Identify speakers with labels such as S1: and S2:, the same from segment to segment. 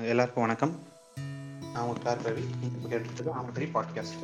S1: எல்லாருக்கும் வணக்கம் நான் உங்கள் கிளார் ரவி இப்போ கேட்டுருக்கு ஆமட்ரி பாட்காஸ்ட்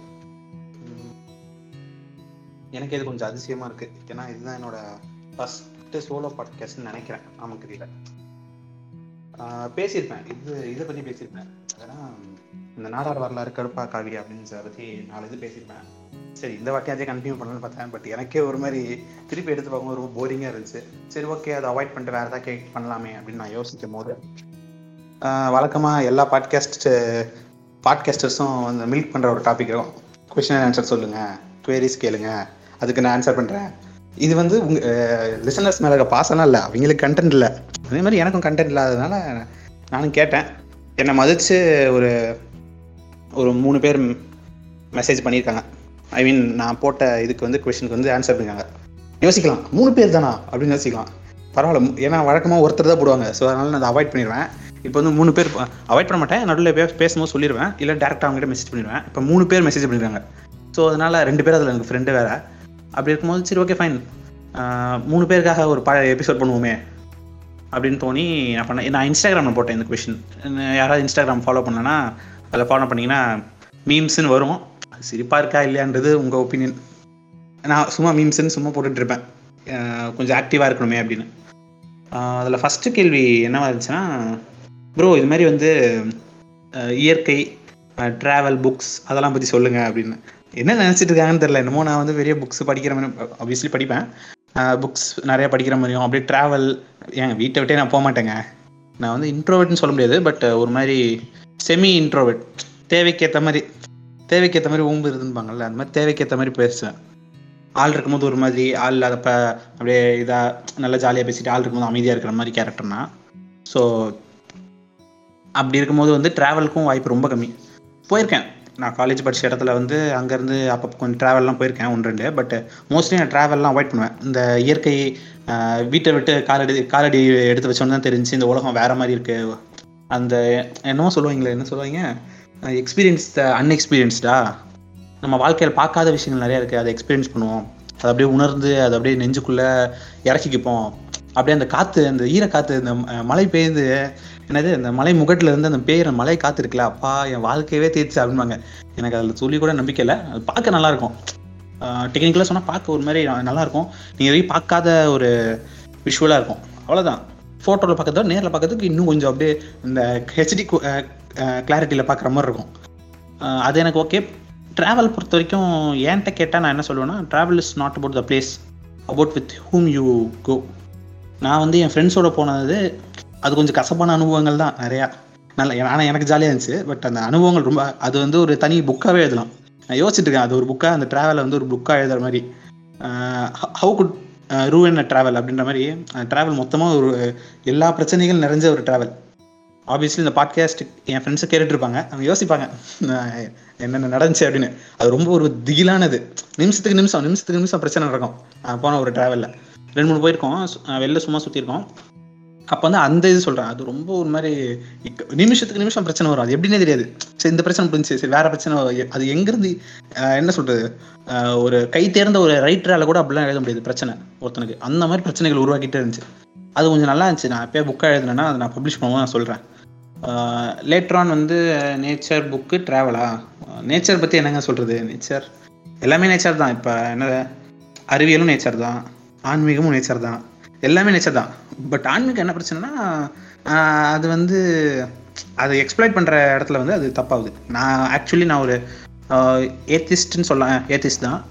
S1: எனக்கு இது கொஞ்சம் அதிசயமாக இருக்குது ஏன்னா இதுதான் என்னோட ஃபஸ்ட்டு சோலோ பாட்காஸ்ட்னு நினைக்கிறேன் ஆமக்கரியில் பேசியிருப்பேன் இது இதை பற்றி பேசியிருப்பேன் ஏன்னா இந்த நாடார் வரலாறு கருப்பா காவி அப்படின்னு பற்றி நாலு இது பேசியிருப்பேன் சரி இந்த வாட்டியாச்சும் கண்டினியூ பண்ணணும்னு பார்த்தேன் பட் எனக்கே ஒரு மாதிரி திருப்பி எடுத்து பார்க்கும்போது ரொம்ப போரிங்காக இருந்துச்சு சரி ஓகே அதை அவாய்ட் பண்ணிட்டு வேறு ஏதாவது கேக் பண்ணலாமே அப்படின்னு நான் யோசிக்கும் போது வழக்கமாக எல்லா பாட்காஸ்ட் பாட்காஸ்டர்ஸும் அந்த மில்க் பண்ணுற ஒரு டாபிக் இருக்கும் கொஷின் ஆன்சர் சொல்லுங்கள் குவேரிஸ் கேளுங்க அதுக்கு நான் ஆன்சர் பண்ணுறேன் இது வந்து உங்கள் லிசனர்ஸ் மேலே பாசம்லாம் இல்லை அவங்களுக்கு கண்டென்ட் இல்லை அதே மாதிரி எனக்கும் கண்டென்ட் இல்லாததுனால நானும் கேட்டேன் என்னை மதித்து ஒரு ஒரு மூணு பேர் மெசேஜ் பண்ணியிருக்காங்க ஐ மீன் நான் போட்ட இதுக்கு வந்து கொஷனுக்கு வந்து ஆன்சர் பண்ணிருக்காங்க யோசிக்கலாம் மூணு பேர் தானா அப்படின்னு யோசிக்கலாம் பரவாயில்ல ஏன்னா வழக்கமாக ஒருத்தர் தான் போடுவாங்க ஸோ அதனால் நான் அதை அவாய்ட் பண்ணிடுவேன் இப்போ வந்து மூணு பேர் அவாய்ட் பண்ண மாட்டேன் நடுவில் பே பேசும்போது சொல்லிடுவேன் இல்லை டேரெக்டாக அவங்ககிட்ட மெசேஜ் பண்ணிடுவேன் இப்போ மூணு பேர் மெசேஜ் பண்ணிடுறாங்க ஸோ அதனால் ரெண்டு பேர் அதில் எனக்கு ஃப்ரெண்டு வேறு அப்படி இருக்கும்போது சரி ஓகே ஃபைன் மூணு பேருக்காக ஒரு பழைய எபிசோட் பண்ணுவோமே அப்படின்னு தோணி நான் பண்ணேன் நான் இன்ஸ்டாகிராமில் போட்டேன் இந்த கொஷின் யாராவது இன்ஸ்டாகிராம் ஃபாலோ பண்ணலன்னா அதில் ஃபாலோ பண்ணிங்கன்னா மீம்ஸ்னு வரும் அது சிரிப்பாக இருக்கா இல்லையான்றது உங்கள் ஒப்பீனியன் நான் சும்மா மீம்ஸ்ன்னு சும்மா போட்டுட்ருப்பேன் கொஞ்சம் ஆக்டிவாக இருக்கணுமே அப்படின்னு அதில் ஃபஸ்ட்டு கேள்வி என்னவா இருந்துச்சுன்னா ப்ரோ இது மாதிரி வந்து இயற்கை ட்ராவல் புக்ஸ் அதெல்லாம் பற்றி சொல்லுங்கள் அப்படின்னு என்ன நினச்சிட்டு இருக்காங்கன்னு தெரில என்னமோ நான் வந்து பெரிய புக்ஸ் படிக்கிற மாதிரி ஆப்வியஸ்லி படிப்பேன் புக்ஸ் நிறையா படிக்கிற மாதிரியும் அப்படியே ட்ராவல் என் வீட்டை விட்டே நான் போக மாட்டேங்க நான் வந்து இன்ட்ரோவெட்னு சொல்ல முடியாது பட் ஒரு மாதிரி செமி இன்ட்ரோவெட் தேவைக்கேற்ற மாதிரி தேவைக்கேற்ற மாதிரி ஊம்பு இருந்துப்பாங்கல்ல அந்த மாதிரி தேவைக்கேற்ற மாதிரி பேசுவேன் ஆள் இருக்கும்போது ஒரு மாதிரி ஆள் இல்லாதப்ப அப்படியே இதாக நல்லா ஜாலியாக பேசிட்டு ஆள் இருக்கும்போது அமைதியாக இருக்கிற மாதிரி கேரக்டர்னா ஸோ அப்படி இருக்கும்போது வந்து ட்ராவலுக்கும் வாய்ப்பு ரொம்ப கம்மி போயிருக்கேன் நான் காலேஜ் படித்த இடத்துல வந்து அங்கேருந்து அப்போ கொஞ்சம் ட்ராவல்லாம் போயிருக்கேன் ஒன்று ரெண்டு பட் மோஸ்ட்லி நான் ட்ராவல்லாம் அவாய்ட் பண்ணுவேன் இந்த இயற்கை வீட்டை விட்டு காலடி காலடி எடுத்து வச்சோன்னு தான் தெரிஞ்சு இந்த உலகம் வேறு மாதிரி இருக்குது அந்த என்னமோ சொல்லுவாங்களே என்ன சொல்லுவாங்க எக்ஸ்பீரியன்ஸ் த அன்எக்ஸ்பீரியன்ஸ்டா நம்ம வாழ்க்கையில் பார்க்காத விஷயங்கள் நிறையா இருக்குது அதை எக்ஸ்பீரியன்ஸ் பண்ணுவோம் அதை அப்படியே உணர்ந்து அதை அப்படியே நெஞ்சுக்குள்ளே இறக்கிக்குப்போம் அப்படியே அந்த காற்று அந்த ஈர காற்று இந்த மழை பெய்யுது என்னது அந்த மலை முகட்டில் இருந்து அந்த பெய்கிற மலை காற்று இருக்குல்ல அப்பா என் வாழ்க்கையவே தேய்ச்சி அப்படின்பாங்க எனக்கு அதில் சொல்லி கூட நம்பிக்கை இல்லை அது பார்க்க நல்லாயிருக்கும் டெக்னிக்கலாக சொன்னால் பார்க்க ஒரு மாதிரி நல்லாயிருக்கும் நீங்கள் வரைக்கும் பார்க்காத ஒரு விஷுவலாக இருக்கும் அவ்வளோதான் ஃபோட்டோவில் பார்க்கறதோ நேரில் பார்க்கறதுக்கு இன்னும் கொஞ்சம் அப்படியே இந்த ஹெச்டி கிளாரிட்டியில் பார்க்குற மாதிரி இருக்கும் அது எனக்கு ஓகே ட்ராவல் பொறுத்த வரைக்கும் ஏன்ட்ட கேட்டால் நான் என்ன சொல்லுவேன்னா travel is not about the place about with whom you go நான் வந்து என் ஃப்ரெண்ட்ஸோட போனது அது கொஞ்சம் கசப்பான அனுபவங்கள் தான் நிறையா நல்ல ஆனால் எனக்கு ஜாலியாக இருந்துச்சு பட் அந்த அனுபவங்கள் ரொம்ப அது வந்து ஒரு தனி புக்காகவே எழுதலாம் நான் யோசிச்சுட்டு இருக்கேன் அது ஒரு புக்காக அந்த ட்ராவலை வந்து ஒரு புக்காக எழுதுற மாதிரி ஹவு குட் ரூவன் அ ட்ராவல் அப்படின்ற மாதிரி ட்ராவல் மொத்தமாக ஒரு எல்லா பிரச்சனைகள் நிறைஞ்ச ஒரு ட்ராவல் ஆப்வியஸ்லி இந்த பாட்காஸ்ட் என் ஃப்ரெண்ட்ஸை கேட்டுட்ருப்பாங்க அவங்க யோசிப்பாங்க என்னென்ன நடந்துச்சு அப்படின்னு அது ரொம்ப ஒரு திகிலானது நிமிஷத்துக்கு நிமிஷம் நிமிஷத்துக்கு நிமிஷம் பிரச்சனை நடக்கும் போன ஒரு ட்ராவலில் ரெண்டு மூணு போயிருக்கோம் வெளில சும்மா சுற்றிருக்கோம் அப்போ வந்து அந்த இது சொல்கிறேன் அது ரொம்ப ஒரு மாதிரி நிமிஷத்துக்கு நிமிஷம் பிரச்சனை வரும் அது எப்படின்னே தெரியாது சரி இந்த பிரச்சனை முடிஞ்சு சரி வேற பிரச்சனை அது எங்கேருந்து என்ன சொல்கிறது ஒரு கை தேர்ந்த ஒரு ரைட்டரால் கூட அப்படிலாம் எழுத முடியாது பிரச்சனை ஒருத்தனுக்கு அந்த மாதிரி பிரச்சனைகள் உருவாக்கிட்டே இருந்துச்சு அது கொஞ்சம் நல்லா இருந்துச்சு நான் எப்போயே புக்காக எழுதுனேன்னா அதை நான் பப்ளிஷ் பண்ணுவோம் நான் சொல்கிறேன் லேட்டரான் வந்து நேச்சர் புக்கு ட்ராவலா நேச்சர் பற்றி என்னங்க சொல்கிறது நேச்சர் எல்லாமே நேச்சர் தான் இப்போ என்ன அறிவியலும் நேச்சர் தான் ஆன்மீகமும் நேச்சர் தான் எல்லாமே நேச்சர் தான் பட் ஆன்மீகம் என்ன பிரச்சனைனா அது வந்து அதை எக்ஸ்பிளைட் பண்ணுற இடத்துல வந்து அது தப்பாகுது நான் ஆக்சுவலி நான் ஒரு ஏத்திஸ்ட்னு சொல்லலாம் ஏத்திஸ்ட் தான்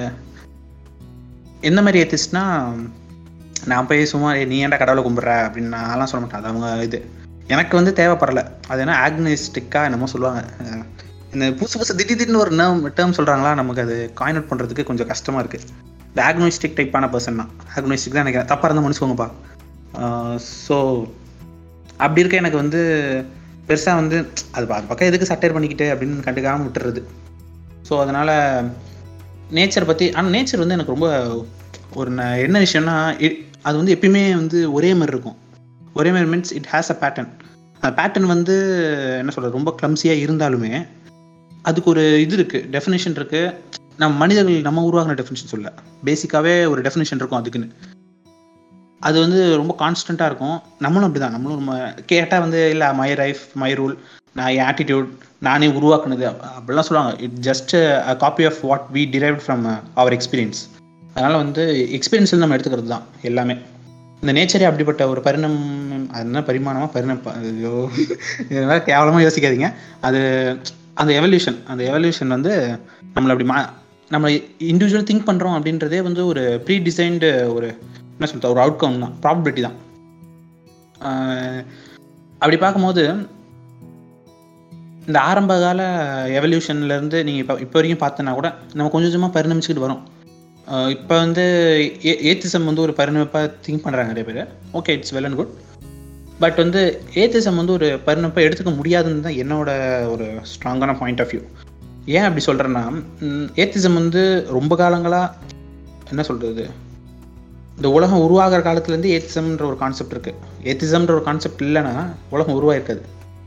S1: எந்த மாதிரி ஏத்திஸ்ட்னா நான் போய் சும்மா நீ ஏன்டா கடவுளை கும்பிட்ற அப்படின்னு நான்லாம் சொல்ல மாட்டேன் அது அவங்க இது எனக்கு வந்து தேவைப்படலை அது என்ன ஆக்னிஸ்டிக்காக என்னமோ சொல்லுவாங்க இந்த புதுசு புதுசு திடீர் திடீர்னு ஒரு நேம் டேர்ம் சொல்கிறாங்களா நமக்கு அது காயின் அவுட் பண்ணுறதுக்கு கொஞ்சம் கஷ்டமாக இருக்குது இந்த ஆக்னோஸ்டிக் டைப்பான பர்சன் தான் ஆக்னோஸ்டிக் தான் எனக்கு தப்பாக இருந்தால் மனுஷங்கப்பா ஸோ அப்படி இருக்க எனக்கு வந்து பெருசாக வந்து அது அது பக்கம் எதுக்கு சட்டையர் பண்ணிக்கிட்டு அப்படின்னு கண்டுக்காமல் விட்டுறது ஸோ அதனால் நேச்சர் பற்றி ஆனால் நேச்சர் வந்து எனக்கு ரொம்ப ஒரு என்ன விஷயம்னா அது வந்து எப்பயுமே வந்து ஒரே மாதிரி இருக்கும் ஒரே மாதிரி means it has a pattern அந்த பேட்டர்ன் வந்து என்ன சொல்கிறது ரொம்ப க்ளம்ஸியாக இருந்தாலுமே அதுக்கு ஒரு இது இருக்குது டெஃபினேஷன் இருக்குது நம்ம மனிதர்கள் நம்ம உருவாகின டெஃபினேஷன் சொல்ல பேசிக்காகவே ஒரு டெஃபினேஷன் இருக்கும் அதுக்குன்னு அது வந்து ரொம்ப கான்ஸ்டண்ட்டாக இருக்கும் நம்மளும் அப்படி தான் நம்மளும் நம்ம கேட்டால் வந்து இல்லை மை லைஃப் மை ரூல் நான் என் ஆட்டிடியூட் நானே உருவாக்குனது அப்படிலாம் சொல்லுவாங்க it just a copy of what we drive from our experience அதனால் வந்து எக்ஸ்பீரியன்ஸில் நம்ம எடுத்துக்கிறது தான் எல்லாமே இந்த நேச்சரே அப்படிப்பட்ட ஒரு பரிணாமம் அது என்ன பரிமாணமாக பரிணம் ஐயோ இதெல்லாம் கேவலமாக யோசிக்காதீங்க அது அந்த எவல்யூஷன் அந்த எவல்யூஷன் வந்து நம்மளை அப்படி மா நம்ம இண்டிவிஜுவல் திங்க் பண்ணுறோம் அப்படின்றதே வந்து ஒரு ப்ரீ டிசைன்டு ஒரு என்ன சொல்கிறது ஒரு அவுட்கம் தான் ப்ராபபிலிட்டி தான் ஆஹ் அப்படி பார்க்கும்போது இந்த ஆரம்ப கால எவல்யூஷன்லேருந்து நீங்கள் இப்போ இப்போ வரைக்கும் பார்த்தனா கூட நம்ம கொஞ்சம் கொஞ்சமாக பரிணமிச்சுக்கிட்டு வரோம் இப்போ வந்து ஏ ஏத்திசம் வந்து ஒரு பரிணமிப்பாக திங்க் பண்ணுறாங்க நிறைய பேர் okay it's well and good but வந்து ஏத்திசம் வந்து ஒரு பரிணமிப்பாக எடுத்துக்க முடியாதுன்னு தான் என்னோட ஒரு ஸ்ட்ராங்கான பாயிண்ட் ஆஃப் வியூ ஏன் அப்படி சொல்கிறேன்னா ஏத்திசம் வந்து ரொம்ப காலங்களாக என்ன சொல்கிறது இந்த உலகம் உருவாகிற காலத்துலேருந்து ஏத்திசம்ன்ற ஒரு கான்செப்ட் இருக்குது ஏத்திசம்ன்ற ஒரு கான்செப்ட் இல்லைன்னா உலகம் உருவாயிருக்காது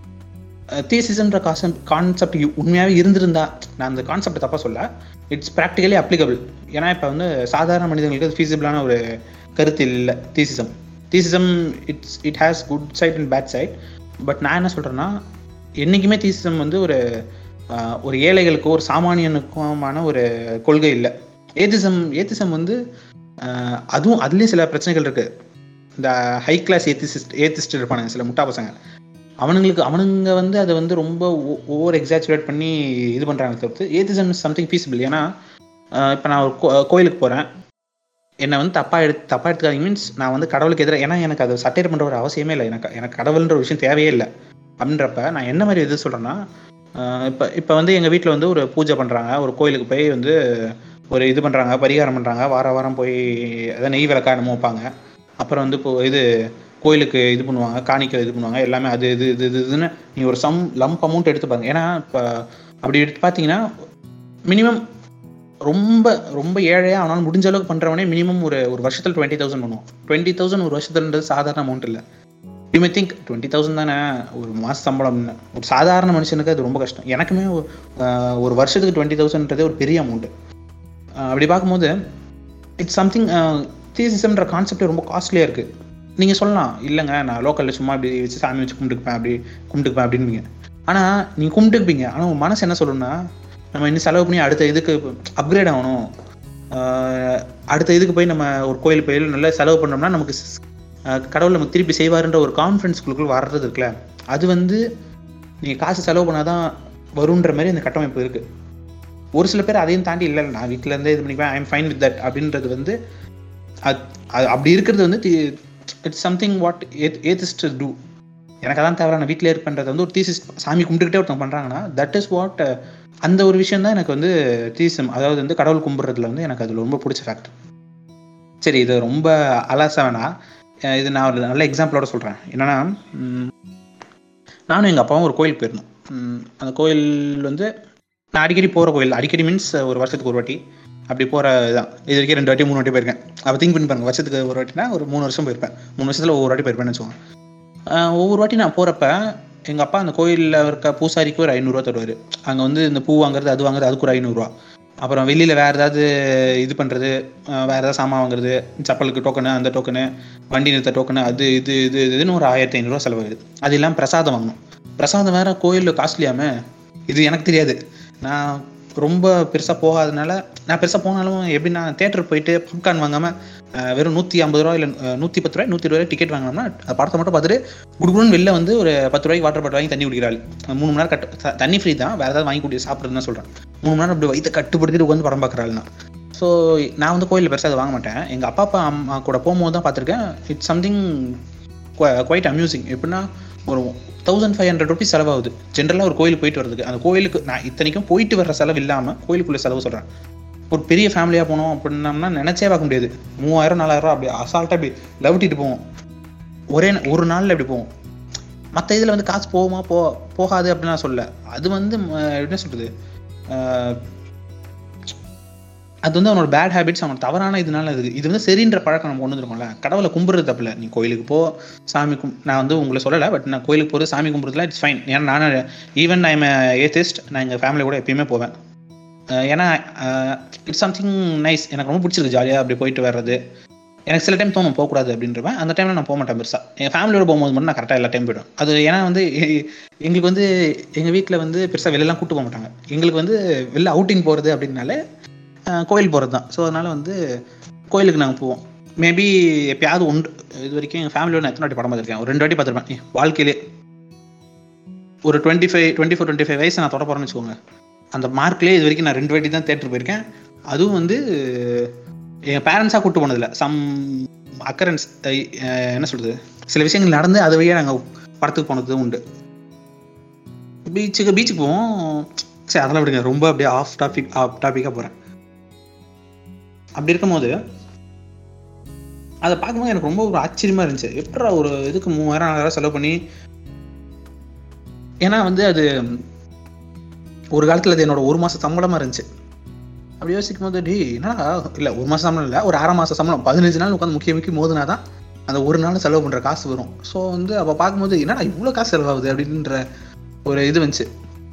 S1: தீசிசம்ன்ற கான்செப்ட் கான்செப்ட் உண்மையாகவே இருந்திருந்தா நான் அந்த கான்செப்ட் தப்பாக சொல்ல இட்ஸ் ப்ராக்டிகலி அப்ளிகபிள் ஏன்னா இப்போ வந்து சாதாரண மனிதர்களுக்கு அது ஃபீஸிபிளான ஒரு கருத்து இல்லை theism theism it's it has good side and bad side but நான் என்ன சொல்கிறேன்னா என்றைக்குமே தீசிசம் வந்து ஒரு ஆஹ், ஒரு ஏழைகளுக்கோ ஒரு சாமானியனுக்குமான ஒரு கொள்கை இல்லை ஏத்திசம் ஏத்திசம் வந்து ஆஹ், அதுவும் அதுலேயும் சில பிரச்சனைகள் இருக்குது இந்த ஹை கிளாஸ் ஏத்திசிஸ்ட் ஏத்திஸ்ட் இருப்பானுங்க சில முட்டா பசங்க அவனுங்களுக்கு அவனுங்க வந்து அதை வந்து ரொம்ப ஓவர் எக்ஸாச்சுரேட் பண்ணி இது பண்ணுறாங்க தவிர்த்து ஏத்திசம் சம்திங் பீஸிபிள் ஏன்னா இப்போ நான் ஒரு கோ- கோயிலுக்கு போகிறேன் என்னை வந்து தப்பாக எடுத்து தப்பாக எடுத்துக்காதீங்க மீன்ஸ் நான் வந்து கடவுளுக்கு எதிராக ஏன்னா எனக்கு அதை சட்டையர் பண்ணுற ஒரு அவசியமே இல்லை எனக்கு எனக்கு கடவுள்ன்ற ஒரு விஷயம் தேவையே இல்லை அப்படின்றப்ப நான் என்ன மாதிரி எது சொல்கிறேன்னா இப்போ இப்போ வந்து எங்கள் வீட்டில் வந்து ஒரு பூஜை பண்ணுறாங்க ஒரு கோயிலுக்கு போய் வந்து ஒரு இது பண்ணுறாங்க பரிகாரம் பண்ணுறாங்க வார வாரம் போய் அதான் நெய் விளக்கா என்னமோ வைப்பாங்க அப்புறம் வந்து இப்போ இது கோயிலுக்கு இது பண்ணுவாங்க காணிக்கை இது பண்ணுவாங்க எல்லாமே அது இது இது இது இதுன்னு நீங்கள் ஒரு சம் லம்ப் அமௌண்ட் எடுத்து பாருங்க ஏன்னா இப்போ அப்படி எடுத்து பார்த்தீங்கன்னா மினிமம் ரொம்ப ரொம்ப ஏழையாக அவனால் முடிஞ்ச அளவுக்கு பண்ணுறவனே மினிமம் ஒரு ஒரு வருஷத்தில் டுவெண்ட்டி தௌசண்ட் பண்ணுவோம் டுவெண்ட்டி தௌசண்ட் ஒரு வருஷத்துலன்றது சாதாரண அமௌண்ட் இல்லை you may think twenty thousand தானே ஒரு மாத சம்பளம்னு ஒரு சாதாரண மனுஷனுக்கு அது ரொம்ப கஷ்டம் எனக்குமே ஒரு, ஆஹ், ஒரு வருஷத்துக்கு டுவெண்ட்டி தௌசண்ட்ன்றதே ஒரு பெரிய அமௌண்ட்டு அப்படி பார்க்கும்போது இட்ஸ் சம்திங் தீசிசம்ன்ற கான்செப்ட் ரொம்ப காஸ்ட்லியாக இருக்குது நீங்கள் சொல்லலாம் இல்லைங்க நான் லோக்கலில் சும்மா இப்படி வச்சு சாமி வச்சு கும்பிட்டுக்குப்பேன் அப்படி கும்பிட்டுக்குப்பேன் அப்படின்பீங்க ஆனால் நீங்கள் கும்பிட்டுப்பீங்க ஆனால் உங்கள் மனசு என்ன சொல்லணும்னா நம்ம இன்னும் செலவு பண்ணி அடுத்த இதுக்கு அப்கிரேட் ஆகணும் ஆஹ் அடுத்த இதுக்கு போய் நம்ம ஒரு கோயில் போய் நல்லா செலவு பண்ணோம்னா நமக்கு ஸ்- ஆஹ் கடவுள் நமக்கு திருப்பி செய்வாருன்ற ஒரு கான்ஃபிடன்ஸ்குள்ளுக்குள் வர்றது இருக்குல்ல அது வந்து நீங்கள் காசு செலவு பண்ணாதான் வருன்ற மாதிரி அந்த கட்டமைப்பு இருக்குது ஒரு சில பேர் அதையும் தாண்டி இல்லை இல்லை, நான் வீட்டில் இருந்தே இது பண்ணிப்பேன் ஐம் ஃபைன் வித் தட் அப்படின்றது வந்து அது அது அப்படி இருக்கிறது வந்து it's something what atheist do எனக்கு அதான் தேவை நான் வீட்டில் இருப்பேன்றது வந்து ஒரு தீசிஸ் சாமி கும்பிட்டுக்கிட்டே ஒருத்தவங்க பண்ணுறாங்கன்னா தட் இஸ் வாட் அந்த ஒரு விஷயம் தான் எனக்கு வந்து தீசம் அதாவது வந்து கடவுள் கும்பிட்றதுல வந்து எனக்கு அதில் ரொம்ப பிடிச்ச ஃபேக்ட் சரி இது ரொம்ப அலாச வேணாம் அஹ் இது நான் ஒரு நல்ல எக்ஸாம்பிளோட சொல்கிறேன் என்னன்னா ம், நானும் எங்கள் அப்பாவும் ஒரு கோயில் போயிருந்தோம் ம், அந்த கோயில் வந்து நான் அடிக்கடி போகிற கோயில் அடிக்கடி மீன்ஸ் ஒரு வருஷத்துக்கு ஒரு வாட்டி அப்படி போகிற தான் இது வரைக்கும் ரெண்டு வாட்டி மூணு வாட்டி போயிருக்கேன் அப்போ திங்க் பண்ணி பாருங்க வருஷத்துக்கு ஒரு வாட்டினா ஒரு மூணு வருஷம் போயிருப்பேன் மூணு வருஷத்தில் ஒவ்வொரு வாட்டி போயிருப்பேன்னு வச்சுக்கோங்க ஆஹ் ஒவ்வொரு வாட்டி நான் போகிறப்ப எங்கள் அப்பா அந்த கோயிலில் இருக்க பூசாரிக்கு ஒரு ஐநூறுரூவா தருவார் அங்கே வந்து இந்த பூ வாங்குறது அது வாங்குறது அதுக்கு ஒரு ஐநூறுரூவா அப்புறம் வெளியில் வேறு ஏதாவது இது பண்ணுறது வேறு ஏதாவது சாமான் வாங்குறது செப்பலுக்கு டோக்கனு அந்த டோக்கனு வண்டி நிறுத்த டோக்கனு அது இது இது இதுன்னு ஒரு ஆயிரத்தி ஐநூறுரூவா செலவாகுது அது இல்லாமல் பிரசாதம் வாங்கணும் பிரசாதம் வேறு கோயிலில் காஸ்ட்லியாமே இது எனக்கு தெரியாது நான் ரொம்ப பெருசாக போகாதனால நான் பெருசாக போனாலும் எப்படின்னா தேட்டர் போயிட்டு பாப்கார்ன் வாங்காமல் வெறும் நூற்றி ஐம்பது ரூபா இல்லை நூற்றி பத்து ரூபாய் நூற்றி இருபது ரூபாய் டிக்கெட் வாங்கினோம்னா அந்த படத்தை மட்டும் பார்த்துட்டு குடுகுடுன்னு வெளில வந்து ஒரு பத்து ரூபாய்க்கு வாட்டர் பாட்டில் வாங்கி தண்ணி குடிக்கிறாள் மூணு மணி நேரம் கட்டு த- தண்ணி ஃப்ரீ தான் வேறு ஏதாவது வாங்கி குடி சாப்பிட்றதுன்னு சொல்கிறேன் மூணு மணி நேரம் அப்படி வயிற்று கட்டுப்படுத்திட்டு உட்காந்து படம் பார்க்குறாள் நான் ஸோ நான் வந்து கோயிலில் பெருசாக அதை வாங்க மாட்டேன் எங்கள் அப்பா அப்பா அம்மா கூட போகும்போது தான் பார்த்துருக்கேன் இட்ஸ் சம்திங் குவைட் அம்யூசிங் எப்படின்னா ஒரு தௌசண்ட் ஃபைவ் ஹண்ட்ரட் ருபீஸ் செலவாகுது ஜென்ரலாக ஒரு கோயிலுக்கு போயிட்டு வரதுக்கு அந்த கோயிலுக்கு நான் இத்தனைக்கும் போயிட்டு வர செலவு இல்லாமல் கோயிலுக்குள்ள செலவு சொல்கிறேன் ஒரு பெரிய ஃபேமிலியாக போனோம் அப்படின்னம்னா நினச்சே பார்க்க முடியாது மூவாயிரம் நாலாயிரம் அப்படி அசால்ட்டாக அப்படி லவிட்டிட்டு போவோம் ஒரே நா- ஒரு நாளில் அப்படி போவோம் மற்ற இதில் வந்து காசு போகுமா போ போகாது அப்படின்னு நான் சொல்ல அது வந்து ம, என்ன சொல்கிறது அது வந்து அவனோட பேட் ஹேபிட்ஸ் அவன் தவறான இதனால இது இது வந்து சரின்ற பழக்கம் நம்ம கொண்டு வந்துருக்கோம்ல கடவுளை கும்பிட்றது தப்பில்ல நீ கோயிலுக்கு போ சாமி கும் நான் வந்து உங்களை சொல்லலை பட் நான் கோயிலுக்கு போகிறது சாமி கும்பிட்றதுல இட்ஸ் ஃபைன் ஏன்னா நானும் ஈவன் ஐம் ஏத்திஸ்ட் நான் எங்கள் ஃபேமிலி கூட எப்பயுமே போவேன் அஹ் ஏன்னா இட்ஸ் சம்திங் நைஸ் எனக்கு ரொம்ப பிடிச்சிருக்கு ஜாலியாக அப்படி போயிட்டு வர்றது எனக்கு சில டைம் தோணும் போகக்கூடாது அப்படின்றவன் அந்த டைமில் நான் போக மாட்டேன் பெருசாக என் ஃபேமிலியோட போகும்போது மட்டும் நான் கரெக்டாக எல்லா டைம் போய்டும் அது ஏன்னா வந்து எங்களுக்கு வந்து எங்கள் வீட்டில் வந்து பெருசாக வெளிலலாம் கூட்டு போக மாட்டாங்க எங்களுக்கு வந்து வெளில அவுட்டிங் போகிறது அப்படின்னாலே கோயில் போகிறது தான் ஸோ அதனால் வந்து கோயிலுக்கு நாங்கள் போவோம் மேபி எப்பயாவது உண்டு இது வரைக்கும் எங்கள் ஃபேமிலியோட நான் எத்தனை வாட்டி படம் பார்த்துருக்கேன் ஒரு ரெண்டு வாட்டி பார்த்துருப்பேன் வாழ்க்கையிலே ஒரு twenty five twenty four twenty five வயசு நான் தொட போகிறேன்னு வச்சுக்கோங்க அந்த மார்க்லேயே இது வரைக்கும் நான் ரெண்டு வாட்டி தான் தேட்டர் போயிருக்கேன் அதுவும் வந்து எங்கள் பேரண்ட்ஸாக கூப்பிட்டு போனதில்ல சம் அக்கரன்ஸ் என்ன சொல்கிறது சில விஷயங்கள் நடந்து அது வழியாக நாங்கள் படத்துக்கு போனது உண்டு பீச்சுக்கு பீச்சுக்கு போவோம் சரி அதெல்லாம் விடுங்க ரொம்ப அப்படியே ஆஃப் டாபிக் ஆஃப் டாப்பிக்காக போகிறேன் அப்படி இருக்கும்போது அதை பார்க்கும்போது எனக்கு ரொம்ப ஒரு ஆச்சரியமாக இருந்துச்சு எப்படா ஒரு இதுக்கு மூவாயிரம் நாலாயிரம் செலவு பண்ணி ஏன்னா வந்து அது ஒரு காலத்தில் அது என்னோட ஒரு மாதம் சம்பளமாக இருந்துச்சு அப்படி யோசிக்கும் போது டி என்னடா இல்லை ஒரு மாதம் சம்பளம் இல்லை ஒரு அரை மாதம் சம்பளம் பதினஞ்சு நாள் உட்காந்து முக்கிய முக்கிய மோதுனா தான் அந்த ஒரு நாள் செலவு பண்ணுற காசு வரும் ஸோ வந்து அப்போ பார்க்கும்போது என்னடா இவ்வளோ காசு செலவாகுது அப்படின்ற ஒரு இது வந்துச்சு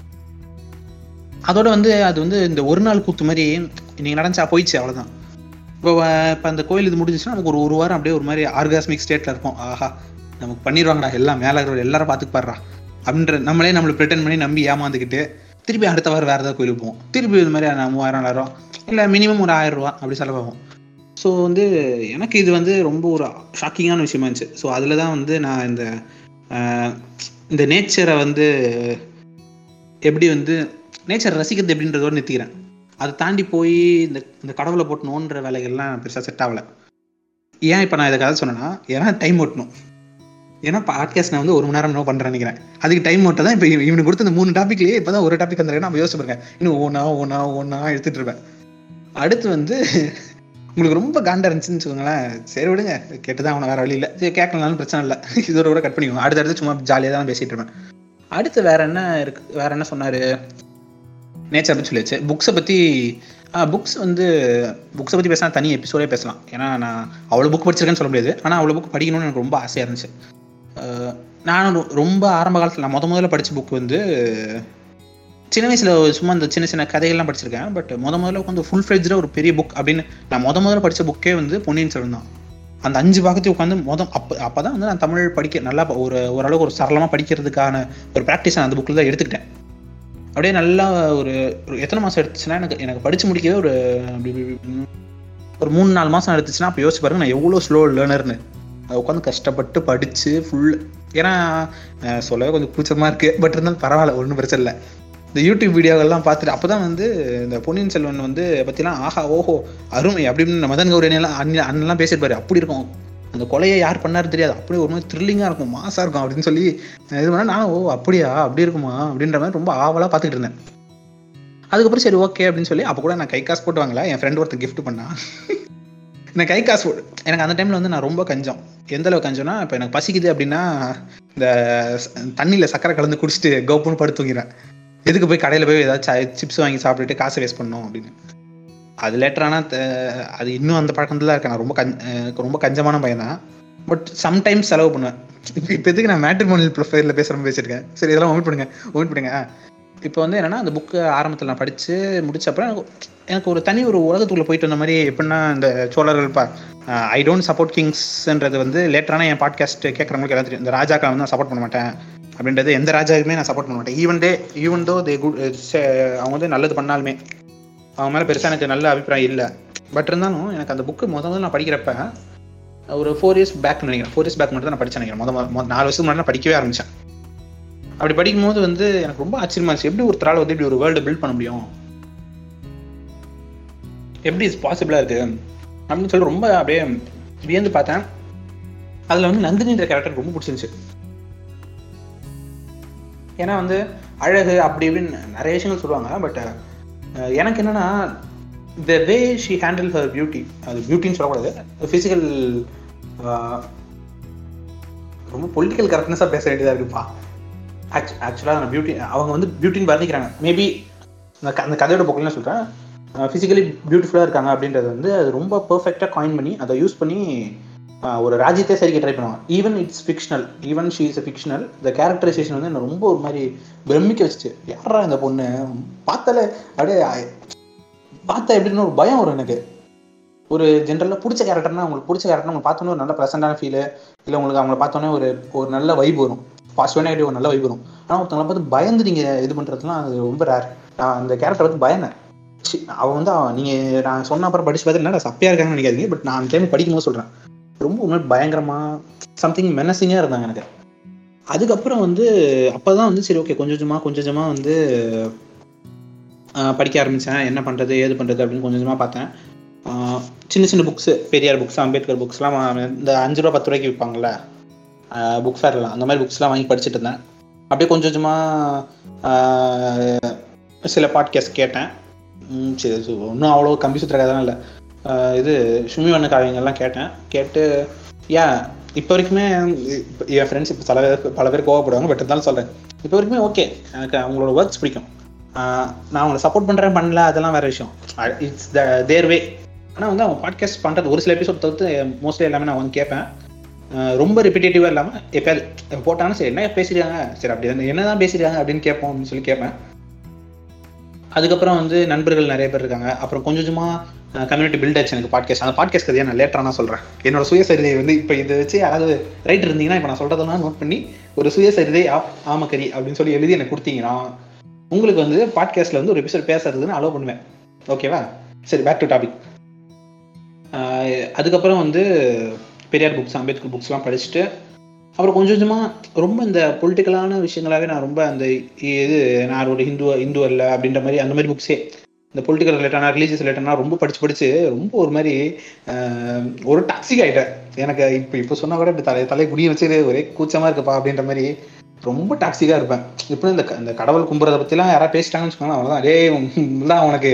S1: அதோட வந்து அது வந்து இந்த ஒரு நாள் கூத்து மாதிரி இன்னைக்கு நடந்துச்சா போயிடுச்சு அவ்வளோதான் இப்போ இப்போ அந்த கோயில் இது முடிஞ்சிச்சுன்னா நமக்கு ஒரு ஒரு வாரம் அப்படியே ஒரு மாதிரி ஆர்காஸ்மிக் ஸ்டேட்டில் இருக்கும் ஆஹா நமக்கு பண்ணிடுவாங்கடா எல்லாம் மேலே இருக்கிற எல்லாரும் பார்த்துக்கு பாடுறா அப்படின்ற நம்மளே நம்மளை ப்ரிட்டன் பண்ணி நம்பி ஏமாந்துக்கிட்டு திருப்பி அடுத்த வாரம் வேறு ஏதாவது கோயிலுக்கு போவோம் திருப்பி இது மாதிரி மூவாயிரம் நாலாயிரம் இல்லை மினிமம் ஒரு ஆயிரம் ரூபா அப்படி செலவாகும் ஸோ வந்து எனக்கு இது வந்து ரொம்ப ஒரு ஷாக்கிங்கான விஷயமா இருந்துச்சு ஸோ அதில் தான் வந்து நான் இந்த இந்த நேச்சரை வந்து எப்படி வந்து நேச்சர் ரசிக்கிறது எப்படின்றதோட நிறுத்திக்கிறேன் அதை தாண்டி போய் இந்த இந்த கடவுளை போட்டு நோன்ற வேலைகள்லாம் பெருசாக செட் ஆகலை ஏன் இப்போ நான் இதை கதை சொன்னேன்னா ஏன்னா டைம் ஓட்டணும் ஏன்னா பாட்காஸ்ட் நான் வந்து ஒரு மணி நேரம் நோ பண்ணுறேன் நினைக்கிறேன் அதுக்கு டைம் மட்டும் தான் இப்போ இவனுக்கு கொடுத்த இந்த மூணு டாப்பிக்லேயே இப்போ தான் ஒரு டாபிக் வந்துருக்கேன் நம்ம யோசிச்சு பாருங்க இன்னும் ஒன்றா ஒன்றா ஒன்றா எடுத்துகிட்டு இருப்பேன் அடுத்து வந்து உங்களுக்கு ரொம்ப காண்டா இருந்துச்சுன்னு வச்சுக்கோங்களேன் சரி விடுங்க கேட்டு தான் அவனை வேறு வழி இல்லை சரி கேட்கலனாலும் பிரச்சனை இல்லை இதோட கூட கட் பண்ணிக்கோங்க அடுத்து அடுத்து சும்மா ஜாலியாக தான் பேசிகிட்டு இருப்பேன் அடுத்து வேற என்ன இருக்கு வேற என்ன சொன்னார் நேச்சர் பற்றி சொல்லியாச்சு புக்ஸை பற்றி புக்ஸ் வந்து புக்ஸை பற்றி பேசினா தனி எபிசோடே பேசலாம் ஏன்னா நான் அவ்வளோ புக் படிச்சிருக்கேன்னு சொல்ல முடியாது ஆனால் அவ்வளோ புக் படிக்கணும்னு எனக்கு ரொம்ப ஆசையாக இருந்துச்சு நான் ரொம்ப ஆரம்ப காலத்தில் நான் முத முதல்ல படித்த புக் வந்து சின்ன வயசில் சும்மா இந்த சின்ன சின்ன கதைகள்லாம் படிச்சிருக்கேன் பட் முத முதல்ல உட்காந்து ஃபுல் ஃப்ரெஜ்டாக ஒரு பெரிய புக் அப்படின்னு நான் முத முதல்ல படித்த புக்கே வந்து பொன்னியின் செல்வன் தான் அந்த அஞ்சு பாகத்தையும் உட்காந்து மொதல் அப்போ அப்போ தான் வந்து நான் தமிழ் படிக்க நல்லா ஒரு ஓரளவுக்கு ஒரு சரளமாக படிக்கிறதுக்கான ஒரு ப்ராக்டிஸ் நான் அந்த புக்கில் தான் எடுத்துக்கிட்டேன் அப்படியே நல்லா ஒரு ஒரு எத்தனை மாதம் எடுத்துச்சுன்னா எனக்கு எனக்கு படித்து முடிக்கவே ஒரு ஒரு மூணு நாலு மாதம் எடுத்துச்சுன்னா அப்போ யோசிச்சு பாருங்க நான் எவ்வளோ ஸ்லோ லேர்னர்னு அதை உட்காந்து கஷ்டப்பட்டு படித்து ஃபுல் ஏன்னா சொல்லவே கொஞ்சம் கூச்சமாக இருக்குது பட் இருந்தாலும் பரவாயில்ல ஒன்றும் பிரச்சனை இல்லை இந்த யூடியூப் வீடியோகள்லாம் பார்த்துட்டு அப்போ தான் வந்து இந்த பொன்னியின் செல்வன் வந்து பற்றிலாம் ஆஹா ஓஹோ அருமை அப்படின்னு மதன் கௌரியெல்லாம் அண்ணன் அண்ணெல்லாம் பேசியிருப்பாரு அப்படி இருக்கும் அந்த கொலையை யார் பண்ணாரு தெரியாது அப்படியே ஒரு மாதிரி த்ரில்லிங்காக இருக்கும் மாசாக இருக்கும் அப்படின்னு சொல்லி இது பண்ணால் நான் ஓ அப்படியா அப்படி இருக்குமா அப்படின்ற மாதிரி ரொம்ப ஆவலாக பார்த்துக்கிட்டு இருந்தேன் அதுக்கப்புறம் சரி ஓகே அப்படின்னு சொல்லி அப்போ கூட நான் கை காசு போட்டு வாங்கல என் ஃப்ரெண்ட் ஒருத்தர் கிஃப்ட் பண்ணா நான் கை காசு போட்டு எனக்கு அந்த டைமில் வந்து நான் ரொம்ப கஞ்சம் எந்த அளவுக்கு கஞ்சம்னா இப்போ எனக்கு பசிக்குது அப்படின்னா இந்த தண்ணியில் சக்கரை கலந்து குடிச்சிட்டு கவுப்புன்னு படுத்து தூங்கிறேன் எதுக்கு போய் கடையில் போய் ஏதாச்சும் சிப்ஸ் வாங்கி சாப்பிட்டுட்டு காசை வேஸ்ட் பண்ணணும் அப்படின்னு அது லேட்டரானா அது இன்னும் அந்த பழக்கத்தில் இருக்கேன் நான் ரொம்ப கஞ் ரொம்ப கஞ்சமான பையன் தான் பட் சம்டைம்ஸ் செலவு பண்ணுவேன் இப்போ இப்போ எதுக்கு நான் மேட்ரிமோனியல் ப்ரொஃபைலில் பேசுகிற பேசியிருக்கேன் சரி இதெல்லாம் ஒமிட் பண்ணுங்க ஒமிட் பண்ணுங்க இப்போ வந்து என்னென்னா அந்த புக்கு ஆரம்பத்தில் நான் படித்து முடிச்சப்பறம் எனக்கு எனக்கு ஒரு தனி ஒரு உலகத்துக்குள்ளே போயிட்டு வந்த மாதிரி எப்படின்னா இந்த சோழர்கள் பா ஐ டோன்ட் சப்போர்ட் கிங்ஸ்ன்றது வந்து லேட்டரான என் பாட்காஸ்ட் கேட்குறவங்களுக்கு எல்லாம் தெரியும் இந்த ராஜாக்களை வந்து நான் சப்போர்ட் பண்ண மாட்டேன் அப்படின்றது எந்த ராஜாவுக்குமே நான் சப்போர்ட் பண்ண மாட்டேன் ஈவன் டே ஈவன் தோ தே குட் அவங்க வந்து நல்லது பண்ணாலுமே அவங்க மேலே பெருசாக எனக்கு நல்ல அபிப்பிராயம் இல்லை பட் இருந்தாலும் எனக்கு அந்த புக்கு முத முதல்ல நான் படிக்கிறப்ப ஒரு ஃபோர் இயர்ஸ் பேக் நினைக்கிறேன் ஃபோர் இயர்ஸ் பேக் மட்டும் தான் நான் படித்தேன் நினைக்கிறேன் முத நாலு வருஷத்துக்கு முன்னாடி நான் படிக்கவே ஆரம்பித்தேன் அப்படி படிக்கும்போது வந்து எனக்கு ரொம்ப ஆச்சரியமா இருந்துச்சு எப்படி ஒருத்தரால் வந்து இப்படி ஒரு வேர்ல்டு பில்ட் பண்ண முடியும் எப்படி இஸ் பாசிபிளாக இருக்குது அப்படின்னு சொல்லி ரொம்ப அப்படியே வியந்து பார்த்தேன் அதில் வந்து நந்தினின்ற கேரக்டர் ரொம்ப பிடிச்சிருந்துச்சு ஏன்னா வந்து அழகு அப்படி இப்படின்னு நிறைய விஷயங்கள் சொல்லுவாங்க பட் எனக்கு என்னன்னா the way she handle her beauty அது பியூட்டின்னு சொல்லக்கூடாது ஃபிசிக்கல் ரொம்ப பொலிட்டிக்கல் கரெக்ட்னஸாக பேச வேண்டியதாக இருக்குப்பா ஆக்சுவலாக நான் பியூட்டி அவங்க வந்து பியூட்டின்னு வர்ணிக்கிறாங்க மேபி அந்த கதையோட போக்கில் சொல்கிறேன் ஃபிசிக்கலி பியூட்டிஃபுல்லாக இருக்காங்க அப்படின்றது வந்து அது ரொம்ப பர்ஃபெக்டாக காயின் பண்ணி அதை யூஸ் பண்ணி ஒரு ராஜ்யத்தை சரிக்க ட்ரை பண்ணுவாங்க even it's fictional even she is fictional இந்த கேரக்டரைசேஷன் வந்து என்ன ரொம்ப ஒரு மாதிரி பிரமிக்க வச்சுச்சு யாரா இந்த பொண்ணு பார்த்தாலே அப்படியே பார்த்தா எப்படின்னு ஒரு பயம் வரும் எனக்கு ஒரு ஜென்ரலாக பிடிச்ச கேரக்டர்னா உங்களுக்கு பிடிச்ச கேரக்டர் உங்களுக்கு பார்த்தோன்னே ஒரு நல்ல ப்ளசண்டான ஃபீல் இல்லை உங்களுக்கு அவங்கள பார்த்தோன்னே ஒரு ஒரு நல்ல வைப் வரும் பாசிட்டிவ் நெகட்டிவ் ஒரு நல்ல வைப் வரும் ஆனால் ஒருத்தவங்களை பார்த்து பயந்து நீங்கள் இது பண்ணுறதுலாம் அது ரொம்ப ரேர் நான் அந்த கேரக்டர் வந்து பயந்தேன் சி, அவன் வந்து அவன் நீங்கள் நான் சொன்ன அப்புறம் படிச்சு பார்த்து என்ன சப்பையாக இருக்காங்கன்னு நினைக்காதீங்க பட் நான் அந்த டைம் படிக்கும்போது சொல்கிறேன் ரொம்ப ஒரு மாதிரி பயங்கரமா சம்திங் மெனசிங்காக இருந்தாங்க எனக்கு அதுக்கப்புறம் வந்து அப்போ தான் வந்து சரி ஓகே கொஞ்சம் கொஞ்சமாக கொஞ்சம் கொஞ்சமாக வந்து ஆஹ், படிக்க ஆரம்பித்தேன் என்ன பண்ணுறது ஏது பண்ணுறது அப்படின்னு கொஞ்சம் கொஞ்சமாக பார்த்தேன் ஆஹ், சின்ன சின்ன புக்ஸு பெரியார் புக்ஸ் அம்பேத்கர் புக்ஸ்லாம் இந்த அஞ்சு ரூபா பத்து ரூபாய்க்கு விற்பாங்கள்ல புக் ஃபேர்லாம் அந்த மாதிரி புக்ஸ்லாம் வாங்கி படிச்சுட்டு இருந்தேன் அப்படியே கொஞ்சம் கொஞ்சமாக சில பாட்காஸ்ட் கேட்டேன் ம், சரி சரி, ஒன்றும் அவ்வளோ கம்பி சுற்றுற கதைலாம் இல்லை இது சுமி வண்ண காவியங்கள்லாம் கேட்டேன் கேட்டு ஏன் இப்போ வரைக்குமே இப்ப என் ஃப்ரெண்ட்ஸ் இப்போ பல பேர் பல பேர் கோவப்படுவாங்க பட் இருந்தாலும் சொல்கிறேன் இப்போ வரைக்குமே ஓகே எனக்கு அவங்களோட ஒர்க்ஸ் பிடிக்கும் ஆஹ் நான் அவங்களை சப்போர்ட் பண்ணுறேன் பண்ணல அதெல்லாம் வேற விஷயம் இட்ஸ் த தேர் வே ஆனால் வந்து அவங்க பாட்காஸ்ட் பண்ணுறது ஒரு சில எபிசோட் தவிர்த்து மோஸ்ட்லி எல்லாமே நான் வந்து கேட்பேன் ஆஹ் ரொம்ப ரிப்பீட்டேட்டிவாக இல்லாமல் எப்பயாவது போட்டாங்கன்னா சரி என்ன பேசியிருக்காங்க சரி அப்படி என்ன என்னதான் பேசியிருக்காங்க அப்படின்னு கேட்போம் அப்படின்னு சொல்லி கேட்பேன் அதுக்கப்புறம் வந்து நண்பர்கள் நிறைய பேர் இருக்காங்க அப்புறம் கொஞ்சம் கொஞ்சமாக கம்யூனிட்டி பில்ட் ஆச்சு எனக்கு பாட்காஸ்ட் அந்த பாட்காஸ்ட் கதையை நான் லேட்டராக நான் சொல்கிறேன் என்னோட சுயசரிதை வந்து இப்போ இதை வச்சு யாராவது ரைட் இருந்தீங்கன்னா இப்போ நான் சொல்கிறதெல்லாம் நோட் பண்ணி ஒரு சுயசரிதை ஆ ஆமக்கரி அப்படின்னு சொல்லி எழுதி எனக்கு கொடுத்தீங்கன்னா உங்களுக்கு வந்து பாட்காஸ்ட்டில் வந்து ஒரு எபிசோட் பேசுறதுன்னு அலோவ் பண்ணுவேன் ஓகேவா சரி பேக் டு டாபிக் அதுக்கப்புறம் வந்து பெரியார் புக்ஸ் அம்பேத்கர் புக்ஸ்லாம் படிச்சுட்டு அப்புறம் கொஞ்சம் கொஞ்சமாக ரொம்ப இந்த பொலிட்டிக்கலான விஷயங்களாகவே நான் ரொம்ப அந்த இது நான் ஒரு ஹிந்து இந்து அல்ல அப்படின்ற மாதிரி அந்த மாதிரி புக்ஸே இந்த பொலிட்டிக்கல் ரிலேட்டான ரிலீஜியஸ் ரிலேட்டனா ரொம்ப படிச்சு படிச்சு ரொம்ப ஒரு மாதிரி ஆஹ், ஒரு டாக்ஸிக் ஆகிட்டேன் எனக்கு இப்போ இப்போ சொன்னா கூட இப்படி தலை தலை குடிய வச்சு ஒரே கூச்சமா இருக்குப்பா அப்படின்ற மாதிரி ரொம்ப டாக்ஸிக்காக இருப்பேன் இப்போ இந்த க- இந்த கடவுள் கும்புறதை பற்றிலாம் யாராவது பேசிட்டாங்கன்னு வச்சுக்கோங்களேன் அவ்வளோதான் அதே தான் உனக்கு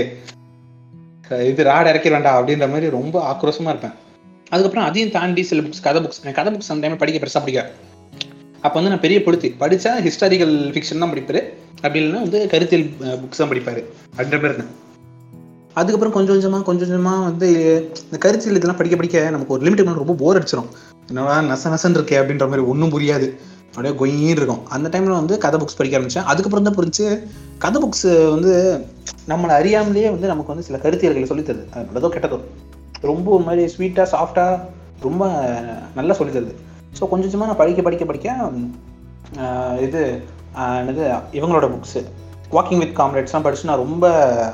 S1: இது ராட் இறக்கிற வேண்டாம் அப்படின்ற மாதிரி ரொம்ப ஆக்ரோஷமா இருப்பேன் அதுக்கப்புறம் அதையும் தாண்டி சில புக்ஸ் கதை புக்ஸ் எனக்கு கதை புக்ஸ் அந்த டைம் படிக்க பெருசாக பிடிக்காது அப்போ வந்து நான் பெரிய பொழுத்தி படித்தா ஹிஸ்டாரிக்கல் ஃபிக்ஷன் தான் படிப்பாரு அப்படி இல்லைன்னா வந்து கருத்தியல் புக்ஸ் தான் படிப்பாரு அப்படின்ற மாதிரி இருந்தேன் அதுக்கப்புறம் கொஞ்சம் கொஞ்சமா கொஞ்சம் கொஞ்சமா வந்து இந்த கருத்தியல் இதெல்லாம் படிக்க படிக்க நமக்கு ஒரு லிமிட் மேலே ரொம்ப போர் அடிச்சிடும் என்னடா நச நசன் இருக்கே அப்படின்ற மாதிரி ஒன்றும் புரியாது அப்படியே கொயின்னு இருக்கும் அந்த டைம்ல வந்து கதை புக்ஸ் படிக்க ஆரம்பிச்சேன் அதுக்கப்புறம் தான் புரிஞ்சு கதை புக்ஸ் வந்து நம்மளை அறியாமலேயே வந்து நமக்கு வந்து சில கருத்தியல்களை சொல்லித் தருது அது நல்லதோ கெட்டதோ ரொம்ப ஒரு மாதிரி ஸ்வீட்டாக சாஃப்டாக ரொம்ப நல்லா சொல்லித் தருது ஸோ கொஞ்சம் கொஞ்சமாக நான் படிக்க படிக்க படிக்க ஆஹ் இது ஆஹ் என்னது இவங்களோட புக்ஸு வாக்கிங் வித் காம்ரேட்ஸ்லாம் படிச்சு நான் ரொம்ப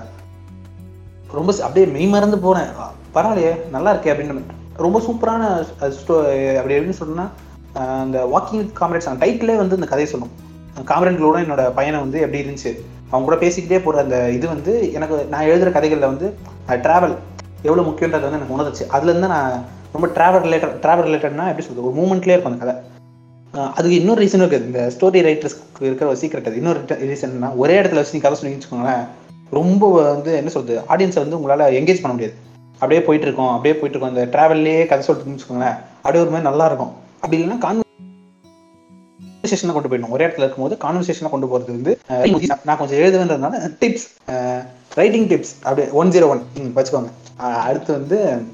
S1: ரொம்ப ச- அப்படியே மெய் மறந்து போனேன் அ, பரவாயில்லையே நல்லா இருக்கே அப்படின்னு ரொம்ப சூப்பரான ஸ்டோ அப்படி எப்படின்னு சொன்னா ஆஹ் அந்த வாக்கிங் வித் காம்ரேட்ஸ் அந்த டைட்டிலே வந்து இந்த கதையை சொல்லும் காம்ரேட்களோட என்னோட பயணம் வந்து எப்படி இருந்துச்சு அவங்க கூட பேசிக்கிட்டே போற அந்த இது வந்து எனக்கு நான் எழுதுற கதைகள்ல வந்து டிராவல் எவ்வளவு முக்கியன்றது வந்து எனக்கு உணர்ந்துச்சு அதுல இருந்து நான் ரொம்ப டிராவல் ரிலேட்டட் டிராவல் ரிலேட்டட்னா எப்படி சொல்றது ஒரு மூமெண்ட்லேயே இருக்கும் அந்த கதை ஆஹ் அதுக்கு இன்னொரு ரீசனும் இருக்குது இந்த ஸ்டோரி ரைட்டர்ஸ்க்கு இருக்கிற ஒரு சீக்கிரட் அது இன்னொரு ரீசன்னா ஒரே இடத்துல வச்சு நீ கதை சொன்னீங்கன்னு வச்சுக்கோங்களேன் ரொம்ப வந்து என்ன சொல்றது ஆடியன்ஸை வந்து உங்களால எங்கேஜ் பண்ண முடியாது அப்படியே போயிட்டு இருக்கோம் அப்படியே போயிட்டு இருக்கோம் அந்த டிராவல்லே கதை சொல்லிட்டு வச்சுக்கோங்களேன் அப்படியே ஒரு மாதிரி நல்லா இருக்கும் அப்படி இல்லைன்னா கான்வர்சேஷனை கொண்டு போயிடணும் ஒரே இடத்துல இருக்கும்போது கான்வர்சேஷனை கொண்டு போறது வந்து அஹ், நான் நான் கொஞ்சம் எழுதுவேன்றதுனால டிப்ஸ் ரைட்டிங் டிப்ஸ் அப்படியே ஒன் ஜீரோ ஒன் வச்சுக்கோங்க அஹ், அடுத்து வந்து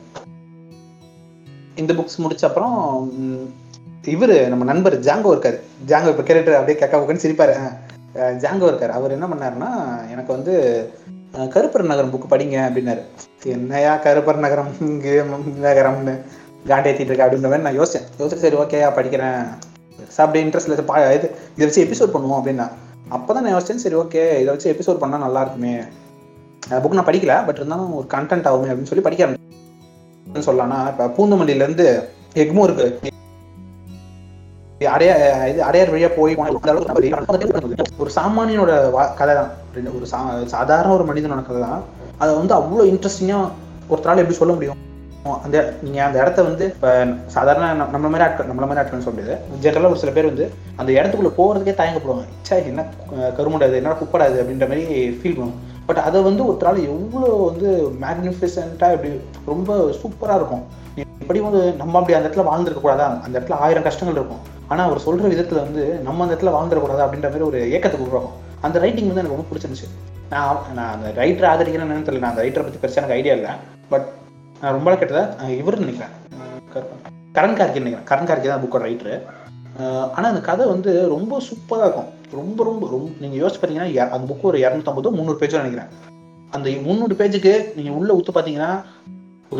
S1: இந்த புக்ஸ் முடிச்ச அப்புறம் ம், இவரு நம்ம நண்பர் ஜாங்கோ இருக்காரு ஜாங்கோ இப்போ கேரக்டர் அப்படியே கேட்க உட்காந்து சிரிப்பாரு அஹ், அஹ், ஜாங்கோ இருக்காரு அவர் என்ன பண்ணாருன்னா எனக்கு வந்து அஹ், கருப்பர் நகரம் புக் படிங்க அப்படின்னாரு என்னையா கருப்பர் நகரம் இங்கே நகரம்னு காண்டேத்திட்டு இருக்க அப்படின்ற மாதிரி நான் யோசிச்சேன் யோசிச்சு சரி ஓகேயா படிக்கிறேன் பெருசா அப்படியே இன்ட்ரெஸ்ட்ல பா இது இதை வச்சு எபிசோட் பண்ணுவோம் அப்படின்னா அப்பதான் நான் யோசிச்சேன் சரி ஓகே இதை வச்சு எபிசோட் பண்ணா நல்லா இருக்குமே புக் நான் படிக்கல பட் இருந்தாலும் ஒரு கண்டென்ட் ஆகுமே அப்படின்னு சொல்லி படிக்க ஆரம்பிச்சேன் சொல்லலாம்னா இப்ப பூந்தமல்லியில இருந்து எக்மோ இருக்கு அடைய இது அடையார் வழியா போய் போன அந்த அளவுக்கு ஒரு சாமானியனோட வா- கதை தான் ஒரு சா சாதாரண ஒரு மனிதனோட கதை தான் அதை வந்து அவ்வளோ இன்ட்ரெஸ்டிங்கா ஒருத்தரால எப்படி சொல்ல முடியும் அந்த நீங்க அந்த இடத்த வந்து இப்ப சாதாரண நம்ம- நம்மள மாதிரி ஆட்கள் நம்மள மாதிரி ஆட்கள் சொல்ல முடியாது ஜென்ரலா ஒரு சில பேர் வந்து அந்த இடத்துக்குள்ள போறதுக்கே தயங்கப்படுவாங்க ச்சே என்ன கு- கருமுடாது என்ன குப்படாது அப்படின்ற மாதிரி ஃபீல் பண்ணுவாங்க பட் அதை வந்து ஒருத்தரால எவ்வளோ வந்து மேக்னிஃபிசென்ட்டா இப்படி ரொம்ப சூப்பரா இருக்கும் இப்படி வந்து நம்ம அப்படி அந்த இடத்துல வாழ்ந்துருக்க கூடாதா அந்த இடத்துல ஆயிரம் கஷ்டங்கள் இருக்கும் ஆனா அவர் சொல்ற விதத்துல வந்து நம்ம அந்த இடத்துல வாழ்ந்துடக்கூடாது அப்படின்ற மாதிரி ஒரு ஏக்கத்துக்கு உருவாக்கும் அந்த ரைட்டிங் வந்து எனக்கு ரொம்ப பிடிச்சிருந்துச்சு நான் நான் அந்த ரைட்டர் ஆதரிக்கிறேன்னு தெரியல நான் அந்த ரைட்டரை பத்தி பெருசா எனக்கு ஐடியா இல்லை பட் நான் ரொம்ப நாள் கேட்டதா இவர் நினைக்கிறேன் அஹ் கரு- கரண் கார்கி நினைக்கிறேன் கரண் கார்கி தான் புக்கோட ரைட்டரு ஆனா அந்த கதை வந்து ரொம்ப சூப்பரா இருக்கும் ரொம்ப ரொம்ப ரொம்ப நீங்க யோசிச்சு பார்த்தீங்கன்னா ய- அந்த புக்கு ஒரு இரநூத்தம்பதோ முந்நூறு பேஜோ நினைக்கிறேன் அந்த முந்நூறு பேஜுக்கு நீங்க உள்ள உத்து பார்த்தீங்கன்னா ஒரு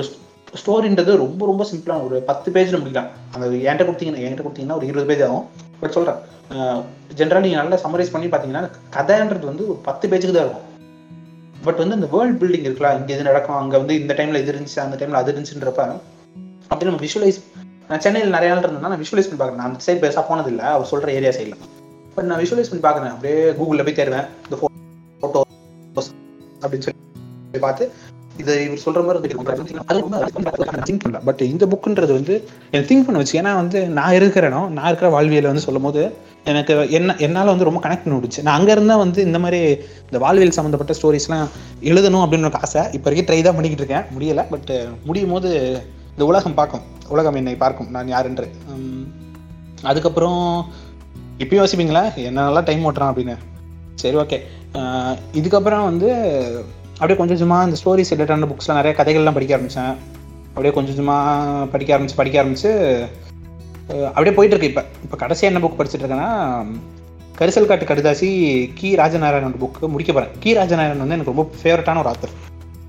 S1: ஸ்டோரின்றது ரொம்ப ரொம்ப சிம்பிளான ஒரு பத்து பேஜில் முடிக்கலாம் அந்த என்கிட்ட கொடுத்தீங்கன்னா என்கிட்ட கொடுத்தீங்கன்னா ஒரு இருபது பேஜ் ஆகும் பட் சொல்கிறேன் ஜென்ரலாக நீங்கள் நல்லா சம்மரைஸ் பண்ணி பார்த்தீங்கன்னா கதைன்றது வந்து ஒரு பத்து பேஜுக்கு தான் இருக்கும் பட் வந்து இந்த வேர்ல்ட் பில்டிங் இருக்கலாம் இங்கே இது நடக்கும் அங்கே வந்து இந்த டைமில் இது இருந்துச்சு அந்த டைமில் அது இருந்துச்சுன்றப்ப அப்படி நம்ம விஷுவலைஸ் நான் சென்னையில் நிறைய நாள் இருந்தேன்னா நான் விஷுவலைஸ் பண்ணி பார்க்குறேன் நான் அந்த சைடு பெருசாக போனதில்லை அவர் சொல்கிற ஏரியா சைடில் பட் நான் விஷுவலைஸ் பண்ணி பார்க்குறேன் அப்படியே கூகுளில் போய் தேடுவேன் இந்த ஃபோட்டோ அப்படின்னு சொல்லி பார்த்து இது இவர் சொல்ற மாதிரி திங்க் பண்ணல பட் இந்த புக்குன்றது வந்து எனக்கு திங்க் பண்ண வச்சு ஏன்னா வந்து நான் இருக்கிற இடம் நான் இருக்கிற வாழ்வியலை வந்து சொல்லும் போது எனக்கு என்ன என்னால் வந்து ரொம்ப கனெக்ட் பண்ணி விடுச்சு நான் அங்கே இருந்தால் வந்து இந்த மாதிரி இந்த வாழ்வியல் சம்மந்தப்பட்ட ஸ்டோரிஸ்லாம் எழுதணும் அப்படின்னு எனக்கு ஆசை இப்போ வரைக்கும் ட்ரை தான் பண்ணிக்கிட்டு இருக்கேன் முடியலை பட் முடியும் போது இந்த உலகம் பார்க்கும் உலகம் என்னை பார்க்கும் நான் யாருன்று அதுக்கப்புறம் இப்பயும் யோசிப்பீங்களா என்ன நல்லா டைம் ஓட்டுறான் அப்படின்னு சரி ஓகே இதுக்கப்புறம் வந்து அப்படியே கொஞ்சம் கொஞ்சமாக இந்த ஸ்டோரிஸ் ரிலேட்டான புக்ஸ்லாம் நிறைய கதைகள்லாம் படிக்க ஆரம்பித்தேன் அப்படியே கொஞ்சம் கொஞ்சமாக படிக்க ஆரம்பிச்சு படிக்க ஆரம்பிச்சு அப்படியே போயிட்டு இருக்கு இப்போ இப்போ கடைசியாக என்ன புக் படிச்சுட்டு இருக்கேன்னா கரிசல் காட்டு கடுதாசி கி ராஜநாராயணன் புக்கு முடிக்க போகிறேன் கி ராஜநாராயணன் வந்து எனக்கு ரொம்ப ஃபேவரட்டான ஒரு ஆத்தர்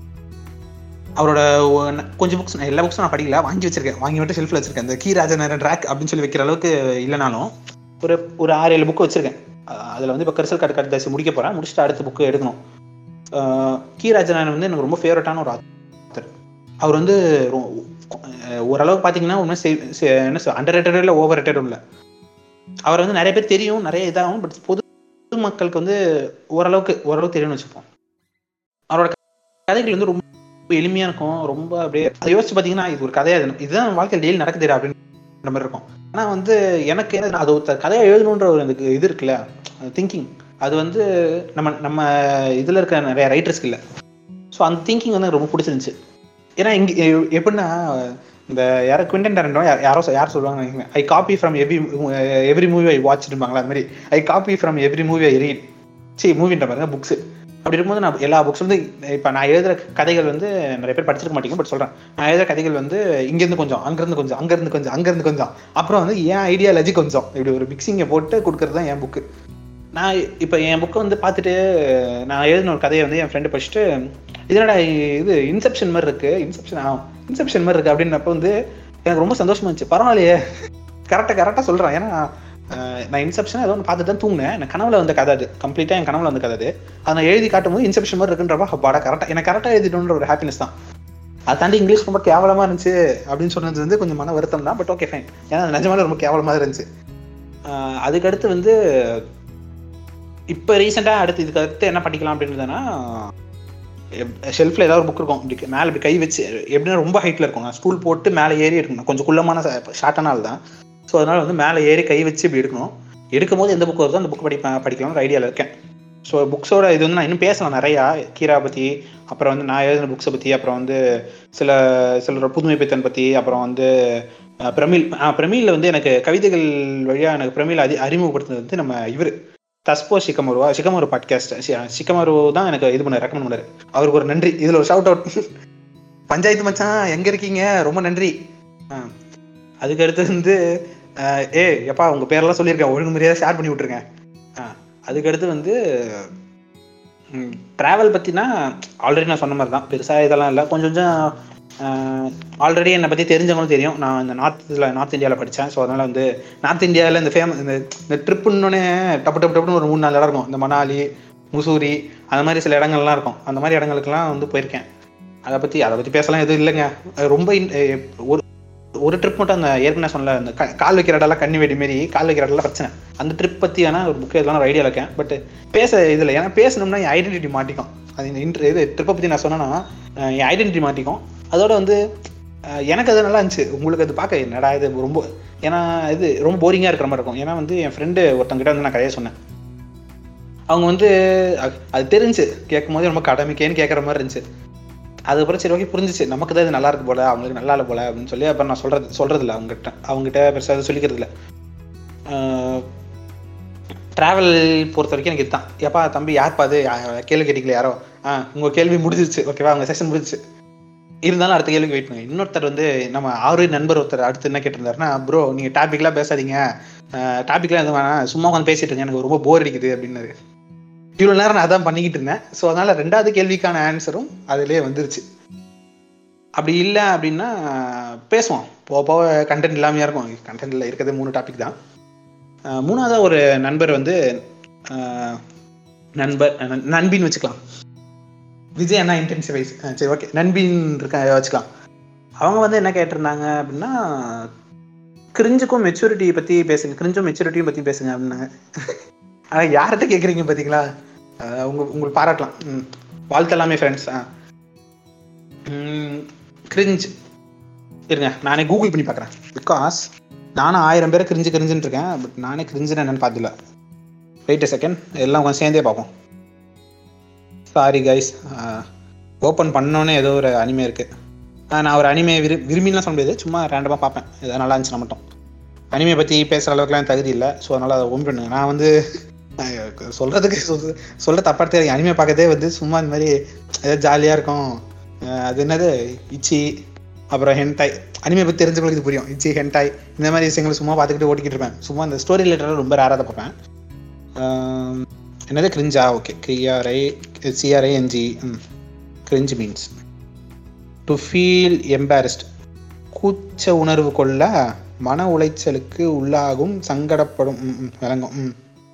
S1: அவரோட கொஞ்சம் புக்ஸ் எல்லா புக்ஸும் நான் படிக்கல வாங்கி வச்சிருக்கேன் வாங்கி மட்டும் ஷெல்ஃபில் வச்சிருக்கேன் இந்த கி ராஜநாராயணன் ட்ராக் அப்படின்னு சொல்லி வைக்கிற அளவுக்கு இல்லைனாலும் ஒரு ஒரு ஆறு ஏழு புக்கு வச்சிருக்கேன் அதில் வந்து இப்போ கரிசல் காட்டு கடுதாசி முடிக்க போகிறேன் முடிச்சுட்டு அடுத்த புக்கு எடுக்கணும் கி ராஜநாராயணன் வந்து எனக்கு ரொம்ப ஃபேவரட்டான ஒரு ஆத்தர் அவர் வந்து ஓரளவுக்கு பார்த்தீங்கன்னா ஒன்றும் என்ன சொல் அண்டர் ரேட்டடும் இல்லை ஓவர் ரேட்டடும் இல்லை அவர் வந்து நிறைய பேர் தெரியும் நிறைய இதாகும் பட் பொது மக்களுக்கு வந்து ஓரளவுக்கு ஓரளவுக்கு தெரியும்னு வச்சுப்போம் அவரோட கதைகள் வந்து ரொம்ப எளிமையாக இருக்கும் ரொம்ப அப்படியே அதை யோசிச்சு பார்த்தீங்கன்னா இது ஒரு கதையாக இதுதான் வாழ்க்கையில் டெய்லி நடக்குது அப்படின்ற மாதிரி இருக்கும் ஆனால் வந்து எனக்கு என்ன அது ஒரு கதையை எழுதணுன்ற ஒரு எனக்கு இது இருக்குல்ல திங்கிங் அது வந்து நம்ம நம்ம இதில் இருக்க நிறைய ரைட்டர்ஸ்க்கு இல்லை ஸோ அந்த திங்கிங் வந்து எனக்கு ரொம்ப பிடிச்சிருந்துச்சு ஏன்னா இங்கே எப்படின்னா இந்த யாரோ குவிண்டன் டேரண்டோ யாரோ யார் சொல்லுவாங்க I copy from every every movie I watch இருப்பாங்களா அது மாதிரி I copy from every movie I read சரி மூவின்ற பாருங்க புக்ஸ் அப்படி இருக்கும்போது நான் எல்லா புக்ஸ் வந்து இப்போ நான் எழுதுற கதைகள் வந்து நிறைய பேர் படிச்சிருக்க மாட்டேங்க பட் சொல்கிறேன் நான் எழுதுற கதைகள் வந்து இங்கேருந்து கொஞ்சம் அங்கேருந்து கொஞ்சம் அங்கேருந்து கொஞ்சம் அங்கேருந்து கொஞ்சம் அப்புறம் வந்து என் ஐடியாலஜி கொஞ்சம் இப்படி ஒரு மிக்சிங்கை போட்டு கொடுக்குறது தான் என் புக்கு நான் இப்போ என் புக்கை வந்து பார்த்துட்டு நான் எழுதின ஒரு கதையை வந்து என் ஃப்ரெண்டு படிச்சுட்டு இதனடா இது இன்செப்ஷன் மாதிரி இருக்கு இன்செப்ஷன் ஆகும் இன்செப்ஷன் மாதிரி இருக்கு அப்படின்றப்ப வந்து எனக்கு ரொம்ப சந்தோஷமா இருந்துச்சு பரவாயில்லையே கரெக்டாக கரெக்டாக சொல்கிறேன் ஏன்னா நான் இன்செப்ஷன் ஏதோ ஒன்று பார்த்து தான் தூங்கினேன் எனக்கு கனவுல வந்த கதை அது கம்ப்ளீட்டாக என் கனவுல வந்த கதை அது அதை நான் எழுதி காட்டும் போது இன்செப்ஷன் மாதிரி இருக்குன்றப்ப பாடா கரெக்டாக எனக்கு கரெக்டாக எழுதிட்டோன்ற ஒரு ஹாப்பினஸ் தான் அதை தாண்டி இங்கிலீஷ் ரொம்ப கேவலமாக இருந்துச்சு அப்படின்னு சொன்னது வந்து கொஞ்சம் மன வருத்தம் தான் பட் ஓகே ஃபைன் ஏன்னா நிஜமான ரொம்ப கேவலமாக இருந்துச்சு அதுக்கடுத்து வந்து இப்போ ரீசெண்டாக அடுத்து இதுக்கு அடுத்து என்ன படிக்கலாம் அப்படின்றதுனா ஷெல்ஃபில் ஏதாவது ஒரு புக் இருக்கும் இப்படி மேலே இப்படி கை வச்சு எப்படின்னா ரொம்ப ஹைட்டில் இருக்கும் நான் ஸ்கூல் போட்டு மேலே ஏறி எடுக்கணும் கொஞ்சம் குள்ளமான ஷார்ட்டான ஆள் தான் ஸோ அதனால் வந்து மேலே ஏறி கை வச்சு இப்படி எடுக்கணும் எடுக்கும் போது எந்த புக் வருதோ அந்த புக் படிப்பேன் படிக்கலாம்னு ஐடியாவில் இருக்கேன் ஸோ புக்ஸோட இது வந்து நான் இன்னும் பேசலாம் நிறையா கீரா பற்றி அப்புறம் வந்து நான் எழுதின புக்ஸை பற்றி அப்புறம் வந்து சில சிலரோட புதுமை பித்தன் பற்றி அப்புறம் வந்து பிரமிழ் பிரமிழில் வந்து எனக்கு கவிதைகள் வழியாக எனக்கு பிரமிழ் அதி அறிமுகப்படுத்துனது வந்து நம்ம இவர் தஸ்போ சிக்கமருவா சிக்கமரு பாட்காஸ்ட் சிக்கமரு தான் எனக்கு இது பண்ண ரெக்கமெண்ட் பண்ணாரு அவருக்கு ஒரு நன்றி இதில் ஒரு ஷவுட் அவுட் பஞ்சாயத்து மச்சான் எங்கே இருக்கீங்க ரொம்ப நன்றி அதுக்கு அடுத்து வந்து ஏ எப்பா உங்கள் பேரெல்லாம் சொல்லியிருக்கேன் ஒழுங்கு முறையாக ஷேர் பண்ணி விட்ருங்க அதுக்கடுத்து வந்து ட்ராவல் பற்றினா ஆல்ரெடி நான் சொன்ன மாதிரி தான் பெருசாக இதெல்லாம் இல்லை கொஞ்சம் கொஞ்சம் ஆல்ரெடி என்னை பற்றி தெரிஞ்சவங்களும் தெரியும் நான் இந்த நார்த்தில் நார்த் இந்தியாவில் படித்தேன் ஸோ அதனால் வந்து நார்த் இந்தியாவில் இந்த ஃபேமஸ் இந்த இந்த ட்ரிப்புன்னொன்னே டப்பு டப்பு டப்புன்னு ஒரு மூணு நாலு இடம் இருக்கும் இந்த மணாலி முசூரி அந்த மாதிரி சில இடங்கள்லாம் இருக்கும் அந்த மாதிரி இடங்களுக்குலாம் வந்து போயிருக்கேன் அதை பற்றி அதை பற்றி பேசலாம் எதுவும் இல்லைங்க ரொம்ப ஒரு ஒரு ட்ரிப் மட்டும் அந்த ஏற்கனவே சொன்னல அந்த கால் வைக்கிற இடம்லாம் கண்ணி வெடி மாரி கால் வைக்கிற இடம்லாம் பிரச்சனை அந்த ட்ரிப் பற்றி வேணால் ஒரு புக் எதெல்லாம் ஒரு ஐடியா இருக்கேன் பட் பேச இதில் ஏன்னா பேசணும்னா என் ஐடென்டிட்டி மாட்டிக்கும் அது இந்த இன்ட்ரு இது ட்ரிப்பை பற்றி நான் சொன்னேன்னா என் ஐடென்டிட்டி மாட்டிக்கும் அதோட வந்து எனக்கு அது நல்லா இருந்துச்சு உங்களுக்கு அது பார்க்க என்னடா இது ரொம்ப ஏன்னா இது ரொம்ப போரிங்காக இருக்கிற மாதிரி இருக்கும் ஏன்னா வந்து என் ஃப்ரெண்டு ஒருத்தங்கிட்ட வந்து நான் கதையை சொன்னேன் அவங்க வந்து அது தெரிஞ்சு கேட்கும் போது ரொம்ப கடமைக்கேன்னு கேட்குற மாதிரி இருந்துச்சு அதுக்கப்புறம் சரி ஓகே புரிஞ்சிச்சு நமக்கு தான் இது நல்லா இருக்கு போல அவங்களுக்கு நல்லா இல்லை போல அப்படின்னு சொல்லி அப்புறம் நான் சொல்றது சொல்றது இல்லை அவங்ககிட்ட அவங்ககிட்ட பெருசாக சொல்லிக்கிறது இல்லை ட்ராவல் பொறுத்த வரைக்கும் எனக்கு இதுதான் எப்பா தம்பி யார்ப்பா அது கேள்வி கேட்டீங்களே யாரோ ஆ உங்கள் கேள்வி முடிஞ்சிச்சு ஓகேவா உங்கள் செஷன் முடிஞ்சிச்சு இருந்தாலும் அடுத்த கேள்விக்கு வெயிட் பண்ணுங்க இன்னொருத்தர் வந்து நம்ம ஆறு நண்பர் ஒருத்தர் அடுத்து என்ன கேட்டிருந்தாருன்னா ப்ரோ நீங்கள் டாபிக்லாம் பேசாதீங்க டாபிக்லாம் எதுவும் வேணாம் சும்மா உட்காந்து பேசிட்டு இருக்கேன் எனக்கு ரொம்ப போர் அடிக்குது அப்படின்னாரு இவ்வளோ நேரம் நான் அதான் பண்ணிக்கிட்டு இருந்தேன் ஸோ அதனால ரெண்டாவது கேள்விக்கான ஆன்சரும் அதிலே வந்துருச்சு அப்படி இல்லை அப்படின்னா பேசுவோம் போக போக கண்டென்ட் இல்லாமையாக இருக்கும் கண்டென்ட்டில் இருக்கிறது மூணு டாபிக் தான் அஹ் மூணாவதா ஒரு நண்பர் வந்து அஹ், நண்பர் நண்- நண்பின்னு வச்சுக்கலாம் விஜய் அண்ணா இன்டென்சிவைஸ் சரி ஓகே நண்பின் இருக்க வச்சுக்கலாம் அவங்க வந்து என்ன கேட்டிருந்தாங்க அப்படின்னா கிரிஞ்சுக்கும் மெச்சூரிட்டி பற்றி பேசுங்க கிரிஞ்சும் மெச்சூரிட்டியும் பற்றி பேசுங்க அப்படின்னாங்க ஆனால் யார்கிட்ட கேட்குறீங்க பார்த்தீங்களா அஹ் உங்க உங்களுக்கு பாராட்டலாம் ம் வாழ்த்தலாமே ஃப்ரெண்ட்ஸ் ஆ கிரிஞ்ச் இருங்க நானே கூகுள் பண்ணி பார்க்குறேன் பிகாஸ் நானும் ஆயிரம் பேரை கிரிஞ்சு கிரிஞ்சுன்னு இருக்கேன் பட் நானே கிரிஞ்சுன்னு என்னன்னு பார்த்துல வெயிட் செகண்ட் எல்லாம் கொஞ்சம் சேர்ந்தே பார்ப்போம் சாரி கைஸ் ஓப்பன் பண்ணோன்னே ஏதோ ஒரு அனிமே இருக்குது நான் ஒரு அனிமே விரு விரும்பின்லாம் சொல்ல முடியாது சும்மா ரேண்டமாக பார்ப்பேன் எதாவது நல்லா இருந்துச்சுன்னா மட்டும் அனிமே பற்றி பேசுகிற அளவுக்குலாம் எனக்கு தகுதி இல்லை ஸோ அதனால் அதை ஓம் பண்ணுங்க நான் வந்து அஹ், சொல்றதுக்கு சொல் சொல்ல தப்பா தெரியாது அனிமே பார்க்கறதே வந்து சும்மா இந்த மாதிரி ஏதாவது ஜாலியாக இருக்கும் அஹ், அது என்னது இச்சி அப்புறம் ஹென்டாய் அனிமே பற்றி தெரிஞ்சவங்களுக்கு இது புரியும் இச்சி ஹென்டாய் இந்த மாதிரி விஷயங்களை சும்மா பார்த்துக்கிட்டு ஓட்டிக்கிட்டு இருப்பேன் சும்மா இந்த ஸ்டோரி ரிலேட்டடாக ரொம்ப ரேராக தான் பார்ப்பேன் ஆம், என்னது கிரிஞ்சா ஓகே கிரிஆர்ஐ சிஆர்ஐ என்ஜி ம் cringe means to feel embarrassed கூச்ச உணர்வு கொள்ள மன உளைச்சலுக்கு உள்ளாகும் சங்கடப்படும் ம், ம், விளங்கும் ம்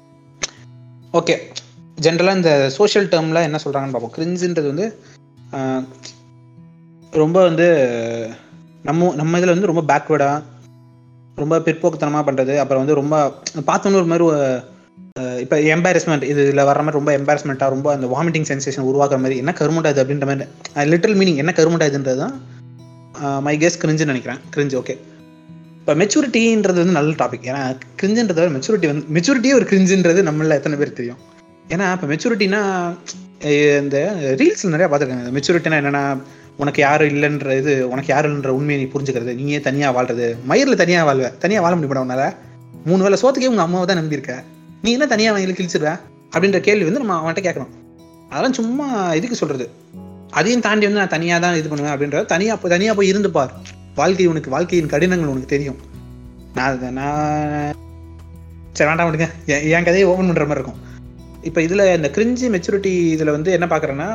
S1: ஓகே ஜென்ரலாக இந்த சோஷியல் டேர்மில் என்ன சொல்கிறாங்கன்னு பார்ப்போம் கிரிஞ்சுன்றது வந்து ஆஹ், ரொம்ப வந்து நம்ம நம்ம இதில் வந்து ரொம்ப பேக்வேர்டாக ரொம்ப பிற்போக்குத்தனமாக பண்ணுறது அப்புறம் வந்து ரொம்ப பார்த்தோன்னு ஒரு மாதிரி இப்போ எம்பாரஸ்மெண்ட் இதில் வர மாதிரி ரொம்ப எம்பாரஸ்மெண்ட்டாக ரொம்ப அந்த வாமிட்டிங் சென்சேஷன் உருவாக்குற மாதிரி என்ன கருமண்டா இது அப்படின்ற மாதிரி லிட்டில் மீனிங் என்ன கருமண்டா இதுன்றது தான் மை கெஸ் கிரிஞ்சுன்னு நினைக்கிறேன் கிரிஞ்சு ஓகே இப்போ மெச்சூரிட்டின்றது வந்து நல்ல டாபிக் ஏன்னா கிரிஞ்சுன்றத விட மெச்சூரிட்டி வந்து மெச்சூரிட்டியே ஒரு கிரிஞ்சுன்றது நம்மள எத்தனை பேர் தெரியும் ஏன்னா இப்போ மெச்சூரிட்டினா இந்த ரீல்ஸ் நிறையா பார்த்துருக்காங்க மெச்சூரிட்டினா என்னன்னா உனக்கு யாரும் இல்லைன்ற இது உனக்கு யாரும் இல்லைன்ற உண்மையை நீ புரிஞ்சுக்கிறது நீயே தனியாக வாழ்றது மயிரில் தனியாக வாழ்வ தனியாக வாழ முடியும் உன்னால மூணு வேளை சோத்துக்கே உங்கள் அம்மாவை தான் நம்பியிருக்க நீ என்ன தனியாக வயலில் கிழிச்சிருவ அப்படின்ற கேள்வி வந்து நம்ம அவன்கிட்ட கேட்கணும் அதெல்லாம் சும்மா இதுக்கு சொல்றது அதையும் தாண்டி வந்து நான் தனியாக தான் இது பண்ணுவேன் அப்படின்றத தனியாக போய் தனியாக போய் இருந்து பார் வாழ்க்கை உனக்கு வாழ்க்கையின் கடினங்கள் உனக்கு தெரியும் நான் அதை- நான் சரி வேண்டாம் விடுங்க என் என் கதையை ஓப்பன் பண்ணுற மாதிரி இருக்கும் இப்போ இதில் இந்த கிரிஞ்சி மெச்சூரிட்டி இதில் வந்து என்ன பார்க்குறேன்னா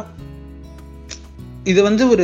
S1: இது வந்து ஒரு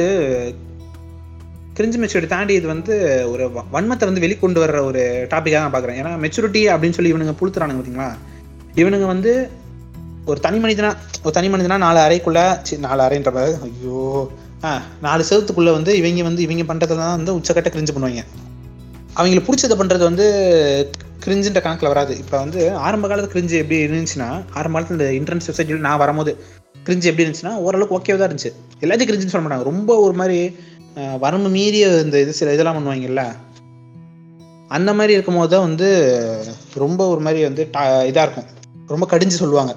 S1: கிரிஞ்சி மெச்சூரிட்டி தாண்டி இது வந்து ஒரு வ- வன்மத்தை வந்து வெளிக்கொண்டு வர்ற ஒரு டாப்பிக்காக நான் பார்க்குறேன் ஏன்னா மெச்சூரிட்டி அப்படின்னு சொல்லி இவனுங்க புழுத்துறானுங்க பார்த்தீங்களா இவனுங்க வந்து ஒரு தனி மனிதனா ஒரு தனி மனிதனா நாலு அறைக்குள்ள சி நாலு அறைன்ற மாதிரி ஐயோ ஆ நாலு செவத்துக்குள்ள வந்து இவங்க வந்து இவங்க பண்றதெல்லாம் வந்து உச்சக்கட்ட கிரிஞ்சு பண்ணுவாங்க அவங்களுக்கு பிடிச்சதை பண்றது வந்து கிரிஞ்சுன்ற கணக்கில் வராது இப்போ வந்து ஆரம்ப காலத்து கிரிஞ்சு எப்படி இருந்துச்சுன்னா ஆரம்ப காலத்துல இந்த இன்டர்நெட் சொசைட்டியில் நான் வரும்போது கிரிஞ்சு எப்படி இருந்துச்சுன்னா ஓரளவுக்கு ஓகேவா தான் இருந்துச்சு எல்லாத்தையும் கிரிஞ்சுன்னு சொல்ல மாட்டாங்க ரொம்ப ஒரு மாதிரி அஹ், வரம்பு மீறிய இந்த இது சில இதெல்லாம் பண்ணுவாங்கல்ல அந்த மாதிரி இருக்கும்போது தான் வந்து ரொம்ப ஒரு மாதிரி வந்து டா- இதா இருக்கும் ரொம்ப கடிஞ்சு சொல்லுவாங்க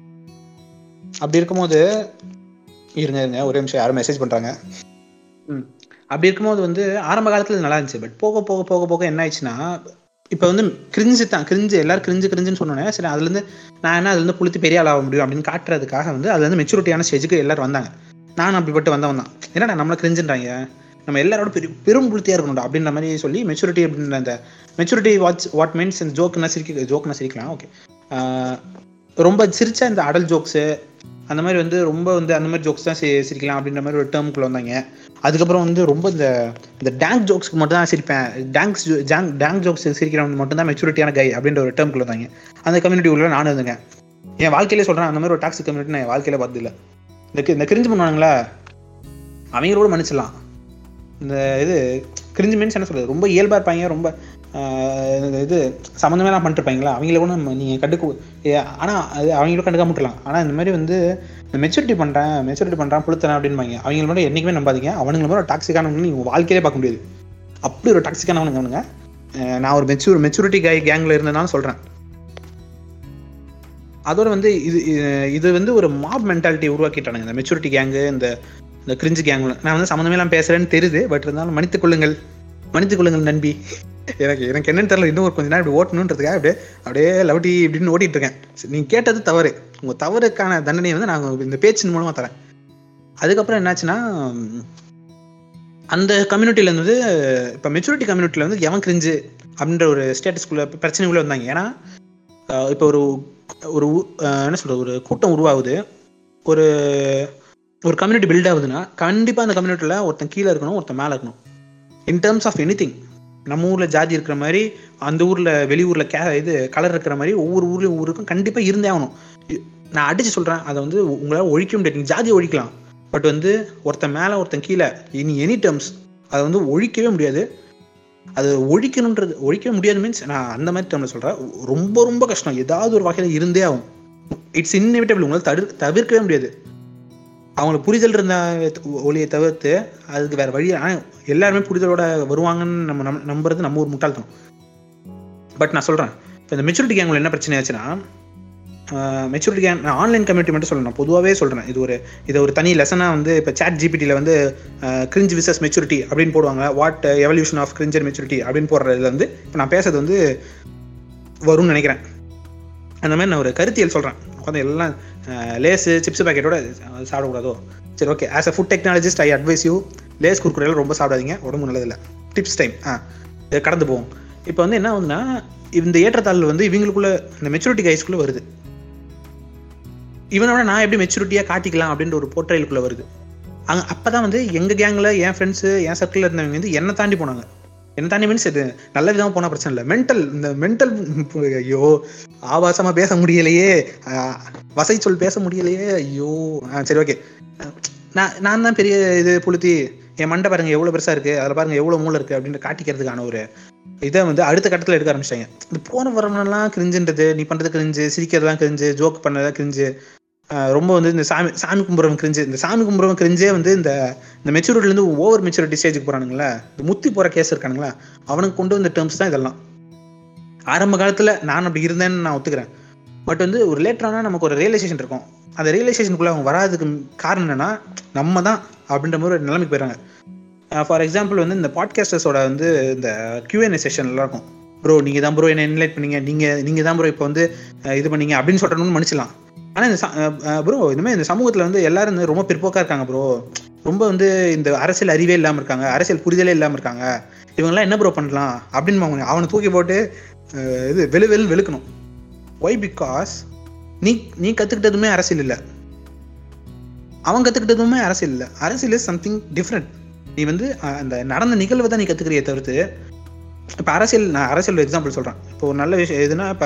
S1: அப்படி இருக்கும்போது இருங்க இருங்க ஒரே நிமிஷம் யாரும் மெசேஜ் பண்றாங்க ம் அப்படி இருக்கும்போது வந்து ஆரம்ப காலத்துல இது நல்லா இருந்துச்சு பட் போக போக போக போக என்ன ஆயிடுச்சுன்னா இப்போ வந்து கிரிஞ்சு தான் கிரிஞ்சு எல்லாரும் கிரிஞ்சு கிரிஞ்சுன்னு சொன்னோன்னே சரி அதுலேருந்து நான் என்ன அதுலேருந்து புளுத்து பெரிய ஆளாக முடியும் அப்படின்னு காட்டுறதுக்காக வந்து அதுல இருந்து மெச்சூரிட்டியான ஸ்டேஜுக்கு எல்லாரும் வந்தாங்க நானும் அப்படிப்பட்டு வந்தவன் தான் என்னடா நம்மள கிரிஞ்சுன்றாங்க நம்ம எல்லாரோட பெரிய பெரும் புளுத்தியாக இருக்கணும்டா அப்படின்ற மாதிரி சொல்லி மெச்சூரிட்டி அப்படின்ற அந்த மெச்சூரிட்டி வாட்ச் வாட் மீன்ஸ் இந்த ஜோக்குன்னா சிரிக்க ஜோக்குன்னா சிரிக்கலாம் ஓகே ரொம்ப சிரிச்சா இந்த அடல் ஜோக்ஸு அந்த மாதிரி வந்து ரொம்ப வந்து அந்த மாதிரி ஜோக்ஸ் தான் சி- சிரிக்கலாம் அப்படின்ற மாதிரி ஒரு டேர்முக்குள்ள வந்தாங்க அதுக்கப்புறம் வந்து ரொம்ப இந்த இந்த டேங்க் ஜோக்ஸ்க்கு மட்டும் தான் சிரிப்பேன் டேங்க்ஸ் ஜாங் டேங்க் ஜோக்ஸ் சிரிக்கிறவங்க மட்டும் தான் மெச்சூரிட்டியான கை அப்படின்ற ஒரு டேர்முக்குள்ள வந்தாங்க அந்த கம்யூனிட்டி உள்ள நானும் இருந்தேங்க என் வாழ்க்கையிலே சொல்றேன் அந்த மாதிரி ஒரு டாக்ஸிக் கம்யூனிட்டி நான் என் வாழ்க்கையில பார்த்தது இல்லை இந்த கி- இந்த கிரிஞ்சு பண்ணுவானுங்களா அவங்களோட மன்னிச்சிடலாம் இந்த இது கிரிஞ்சு மீன்ஸ் என்ன சொல்றது ரொம்ப இயல்பா இருப்பாங்க ரொம்ப ஆஹ், இந்த இது சம்மந்தமே எல்லாம் பண்ணிட்டு இருப்பாங்களா அவங்கள கூட நம்ம நீங்க கண்டுக்கு ஏ- ஆனா அது அவங்களும் கண்டுக்க முட்டலாம் ஆனா இந்த மாதிரி வந்து இந்த மெச்சூரிட்டி பண்றேன் மெச்சூரிட்டி பண்றேன் புளுத்தறேன் அப்படின்பாங்க அவங்கள மட்டும் என்னைக்குமே நம்பாதீங்க அவனுங்க மாதிரி ஒரு டாக்ஸிக்கானவங்க நீங்க வாழ்க்கையிலே பார்க்க முடியாது அப்படி ஒரு டாக்ஸிக்கானவனுங்க அவனுங்க அஹ் நான் ஒரு மெச்சூர் மெச்சூரிட்டி கை கேங்ல இருந்தனால சொல்றேன் அதோட வந்து இது இது- இது வந்து ஒரு மாப் மென்டாலிட்டி உருவாக்கிட்டானுங்க இந்த மெச்சூரிட்டி கேங்கு இந்த இந்த கிரிஞ்சு கேங் நான் வந்து சம்மந்தமே எல்லாம் பேசுறேன்னு தெரியுது பட் இருந்தாலும் மன்னித்துக் கொள்ளுங்கள் மன்னித்துக் கொள்ளுங்கள் நண்பி எனக்கு எனக்கு என்னன்னு தெரியல இன்னும் ஒரு கொஞ்ச நேரம் இப்படி ஓட்டணுன்றதுக்காக அப்படியே அப்படியே லவட்டி இப்படின்னு ஓட்டிட்டு இருக்கேன் சரி, நீங்க கேட்டது தவறு உங்க தவறுக்கான தண்டனையை வந்து நாங்கள் இந்த பேச்சின் மூலமா தரேன் அதுக்கப்புறம் என்னாச்சுன்னா உம், அந்த கம்யூனிட்டில இருந்து இப்போ மெச்சூரிட்டி கம்யூனிட்டில வந்து எவன் கிரிஞ்சு அப்படின்ற ஒரு ஸ்டேட்டஸ்குள்ள பிரச்சனைக்குள்ள வந்தாங்க ஏன்னா இப்போ ஒரு ஒரு ஊ- அஹ் என்ன சொல்றது ஒரு கூட்டம் உருவாகுது ஒரு ஒரு கம்யூனிட்டி பில்ட் ஆகுதுன்னா கண்டிப்பாக அந்த கம்யூனிட்டியில் ஒருத்தன் கீழே இருக்கணும் ஒருத்தன் மேலே இருக்கணும் in terms of anything நம்ம ஊரில் ஜாதி இருக்கிற மாதிரி அந்த ஊரில் வெளியூரில் கே இது கலர் இருக்கிற மாதிரி ஒவ்வொரு ஊர்லேயும் ஊருக்கும் கண்டிப்பாக இருந்தே ஆகணும் இ- நான் அடிச்சு சொல்கிறேன் அதை வந்து உங்களால் ஒழிக்க முடியாது நீங்கள் ஜாதியை ஒழிக்கலாம் பட் வந்து ஒருத்தன் மேலே ஒருத்தன் கீழே இனி எனி டேர்ம்ஸ் அதை வந்து ஒழிக்கவே முடியாது அது ஒழிக்கணுன்றது ஒழிக்கவே முடியாது மீன்ஸ் நான் அந்த மாதிரி டேர்மில் சொல்கிறேன் ரொம்ப ரொம்ப கஷ்டம் ஏதாவது ஒரு வகையில் இருந்தே ஆகும் இட்ஸ் இன்னெவிட்டபிள் உங்களால் தடு தவிர்க்கவே முடியாது அவங்களுக்கு புரிதல் இருந்த ஒளியை தவிர்த்து அதுக்கு வேற வழி ஆனால் எல்லாருமே புரிதலோட வருவாங்கன்னு நம்ம நம் நம்புறது நம்ம ஒரு முட்டாள்தனம் பட் நான் சொல்கிறேன் இப்போ இந்த மெச்சூரிட்டி கேங்கில் என்ன பிரச்சனை ஆச்சுன்னா மெச்சூரிட்டி கேங் நான் ஆன்லைன் கம்யூனிட்டி மட்டும் சொல்லணும் பொதுவாகவே சொல்கிறேன் இது ஒரு இது ஒரு தனி லெசனாக வந்து இப்போ சாட் ஜிபிடியில் வந்து கிரிஞ்ச் விசஸ் மெச்சூரிட்டி அப்படின்னு போடுவாங்க what evolution of cringe and maturity அப்படின்னு போடுறதுல வந்து இப்போ நான் பேசுறது வந்து வரும்னு நினைக்கிறேன் அந்த மாதிரி நான் ஒரு கருத்தியல் சொல்கிறேன் உட்காந்து எல்லாம் லேஸு சிப்ஸ் பேக்கெட்டோட சாப்பிடக்கூடாதோ சரி okay as a food technologist I advise you Lay's குறுக்குறையில் ரொம்ப சாப்பிடாதீங்க உடம்பு நல்லதில்லை டிப்ஸ் டைம் ஆ இது கடந்து போவோம் இப்போ வந்து என்ன ஆகுதுன்னா இந்த ஏற்றத்தாழ்வு வந்து இவங்களுக்குள்ள இந்த மெச்சூரிட்டி கைஸ்க்குள்ளே வருது இவனோட நான் எப்படி மெச்சூரிட்டியாக காட்டிக்கலாம் அப்படின்ற ஒரு போர்ட்ரைலுக்குள்ளே வருது அங்கே அப்போ தான் வந்து எங்கள் கேங்கில் என் ஃப்ரெண்ட்ஸு என் சர்க்கிளில் இருந்தவங்க வந்து என்னை தாண்டி போனாங்க என்ன தாண்டி மீன்ஸ் இது நல்ல விதமாக போனால் பிரச்சனை இல்லை மென்டல் இந்த மென்டல் ஐயோ ஆபாசமாக பேச முடியலையே ஆஹ், வசை சொல் பேச முடியலையே ஐயோ ஆ சரி ஓகே நான் நான் தான் பெரிய இது புளுத்தி என் மண்டை பாருங்க எவ்வளோ பெருசாக இருக்குது அதில் பாருங்க எவ்வளோ மூளை இருக்குது அப்படின்னு காட்டிக்கிறதுக்கான ஒரு இதை வந்து அடுத்த கட்டத்தில் எடுக்க ஆரம்பிச்சிட்டாங்க இந்த போன வரவனெல்லாம் கிரிஞ்சுன்றது நீ பண்ணுறது கிரிஞ்சு சிரிக்கிறதெல்லாம் கிரிஞ்சு ஜோக் பண்ணதெல்லாம் கிரிஞ்சு ஆஹ் ரொம்ப வந்து இந்த சாமி சாமி கும்புறவன் கிரிஞ்சு இந்த சாமி கும்புறவன் கிரிஞ்சே வந்து இந்த இந்த மெச்சூரிட்டிலேருந்து ஓவர் மெச்சூரிட்டி ஸ்டேஜுக்கு போகிறானுங்களா இந்த முத்தி போகிற கேஸ் இருக்கானுங்களா அவனுக்கு கொண்டு வந்த டேர்ம்ஸ் தான் இதெல்லாம் ஆரம்ப காலத்தில் நான் அப்படி இருந்தேன்னு நான் ஒத்துக்கிறேன் பட் வந்து ஒரு லேட்டரானா நமக்கு ஒரு ரியலைசேஷன் இருக்கும் அந்த ரியலைசேஷனுக்குள்ளே அவங்க வராதுக்கு காரணம் என்னன்னா நம்ம தான் அப்படின்ற மாதிரி ஒரு நிலைமைக்கு போயிடுறாங்க ஃபார் எக்ஸாம்பிள் வந்து இந்த பாட்காஸ்டர்ஸோட வந்து இந்த கியூஎன்ஏ செஷன்லாம் இருக்கும் ப்ரோ நீங்கள் தான் ப்ரோ என்ன இன்லைட் பண்ணீங்க நீங்கள் நீங்கள் தான் ப்ரோ இப்போ வந்து அஹ், இது பண்ணீங்க அப்படின்னு சொல்கிறணும்னு மன்னிச்சிடலாம் ஆனால் இந்த ப்ரோ இனிமேல் இந்த சமூகத்தில் வந்து எல்லாரும் வந்து ரொம்ப பிற்போக்காக இருக்காங்க ப்ரோ ரொம்ப வந்து இந்த அரசியல் அறிவே இல்லாமல் இருக்காங்க அரசியல் புரிதலே இல்லாமல் இருக்காங்க இவங்கெல்லாம் என்ன ப்ரோ பண்ணலாம் அப்படின்னு அவங்க அவனை தூக்கி போட்டு அஹ், இது வெளு வெளு வெளுக்கணும் ஒய் பிகாஸ் நீ நீ கற்றுக்கிட்டதுமே அரசியல் இல்லை அவன் கற்றுக்கிட்டதுமே அரசியல் இல்லை அரசியல் இஸ் சம்திங் டிஃப்ரெண்ட் நீ வந்து அஹ், அந்த நடந்த நிகழ்வை தான் நீ கற்றுக்கிறியே தவிர்த்து இப்போ அரசியல் நான் அரசியல் எக்ஸாம்பிள் சொல்கிறேன் இப்போ ஒரு நல்ல விஷயம் எதுனா இப்போ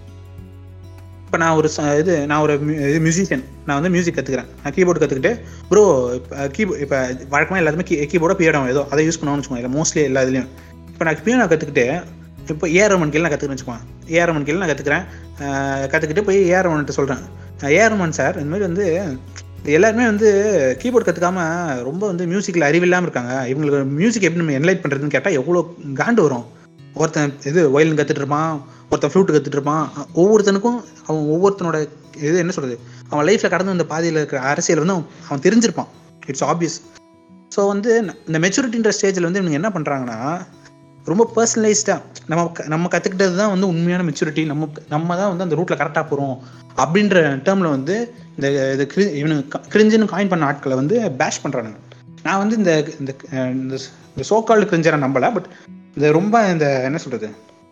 S1: இப்போ நான் ஒரு ச- இது நான் ஒரு mu- இது மியூசிஷியன் நான் வந்து மியூசிக் கற்றுக்கிறேன் நான் கீபோர்டு கற்றுக்கிட்டு ப்ரோ இப்போ கீபோர்ட் இப்போ வழக்கமாக எல்லாத்துமே கீ கீபோர்டோ பியானோ ஏதோ அதை யூஸ் பண்ணுவோம்னு வச்சுக்கோங்க இல்லை மோஸ்ட்லி எல்லா இதுலையும் இப்போ நான் பியானோ கற்றுக்கிட்டு இப்போ ஏஆர் ரமன் கீழ் நான் கற்றுக்கிறேன்னு வச்சுக்கோங்க ஏஆர் ரமன் கீழ் நான் கற்றுக்கிறேன் கற்றுக்கிட்டு போய் ஏஆர் ரமன்ட்டு சொல்கிறேன் ஏஆர் ரமன் சார் இந்த மாதிரி வந்து எல்லாருமே வந்து கீபோர்டு கற்றுக்காம ரொம்ப வந்து மியூசிக்கில் அறிவில்லாமல் இருக்காங்க இவங்களுக்கு மியூசிக் எப்படி நம்ம என்லைட் பண்ணுறதுன்னு கேட்டால் எவ்வளோ காண்டு வரும் ஒருத்தன் இது வயலின் கற்றுட்டு இருப்பான் ஒருத்தன் ஃப்ளூட் கற்றுட்டு இருப்பான் ஒவ்வொருத்தனுக்கும் அவன் ஒவ்வொருத்தனோட இது என்ன சொல்கிறது அவன் லைஃப்பில் கடந்து வந்த பாதையில் இருக்கிற அரசியல் வந்து அவன் அவன் தெரிஞ்சிருப்பான் இட்ஸ் ஆப்வியஸ் ஸோ வந்து ந- இந்த மெச்சூரிட்டின்ற ஸ்டேஜில் வந்து இவங்க என்ன பண்ணுறாங்கன்னா ரொம்ப பர்சனலைஸ்டாக நம்ம க- நம்ம கற்றுக்கிட்டது தான் வந்து உண்மையான மெச்சூரிட்டி நம்ம நம்ம தான் வந்து அந்த ரூட்டில் கரெக்டாக போகிறோம் அப்படின்ற டேர்மில் வந்து இந்த இது கிரி இவனுக்கு கிரிஞ்சுன்னு காயின் பண்ண ஆட்களை வந்து பேஷ் பண்ணுறானுங்க நான் வந்து இந்த இந்த அஹ், இந்த இந்த சோக்கால்டு கிரிஞ்சரை நம்பலை பட் இந்த ரொம்ப இந்த என்ன சொல்கிறது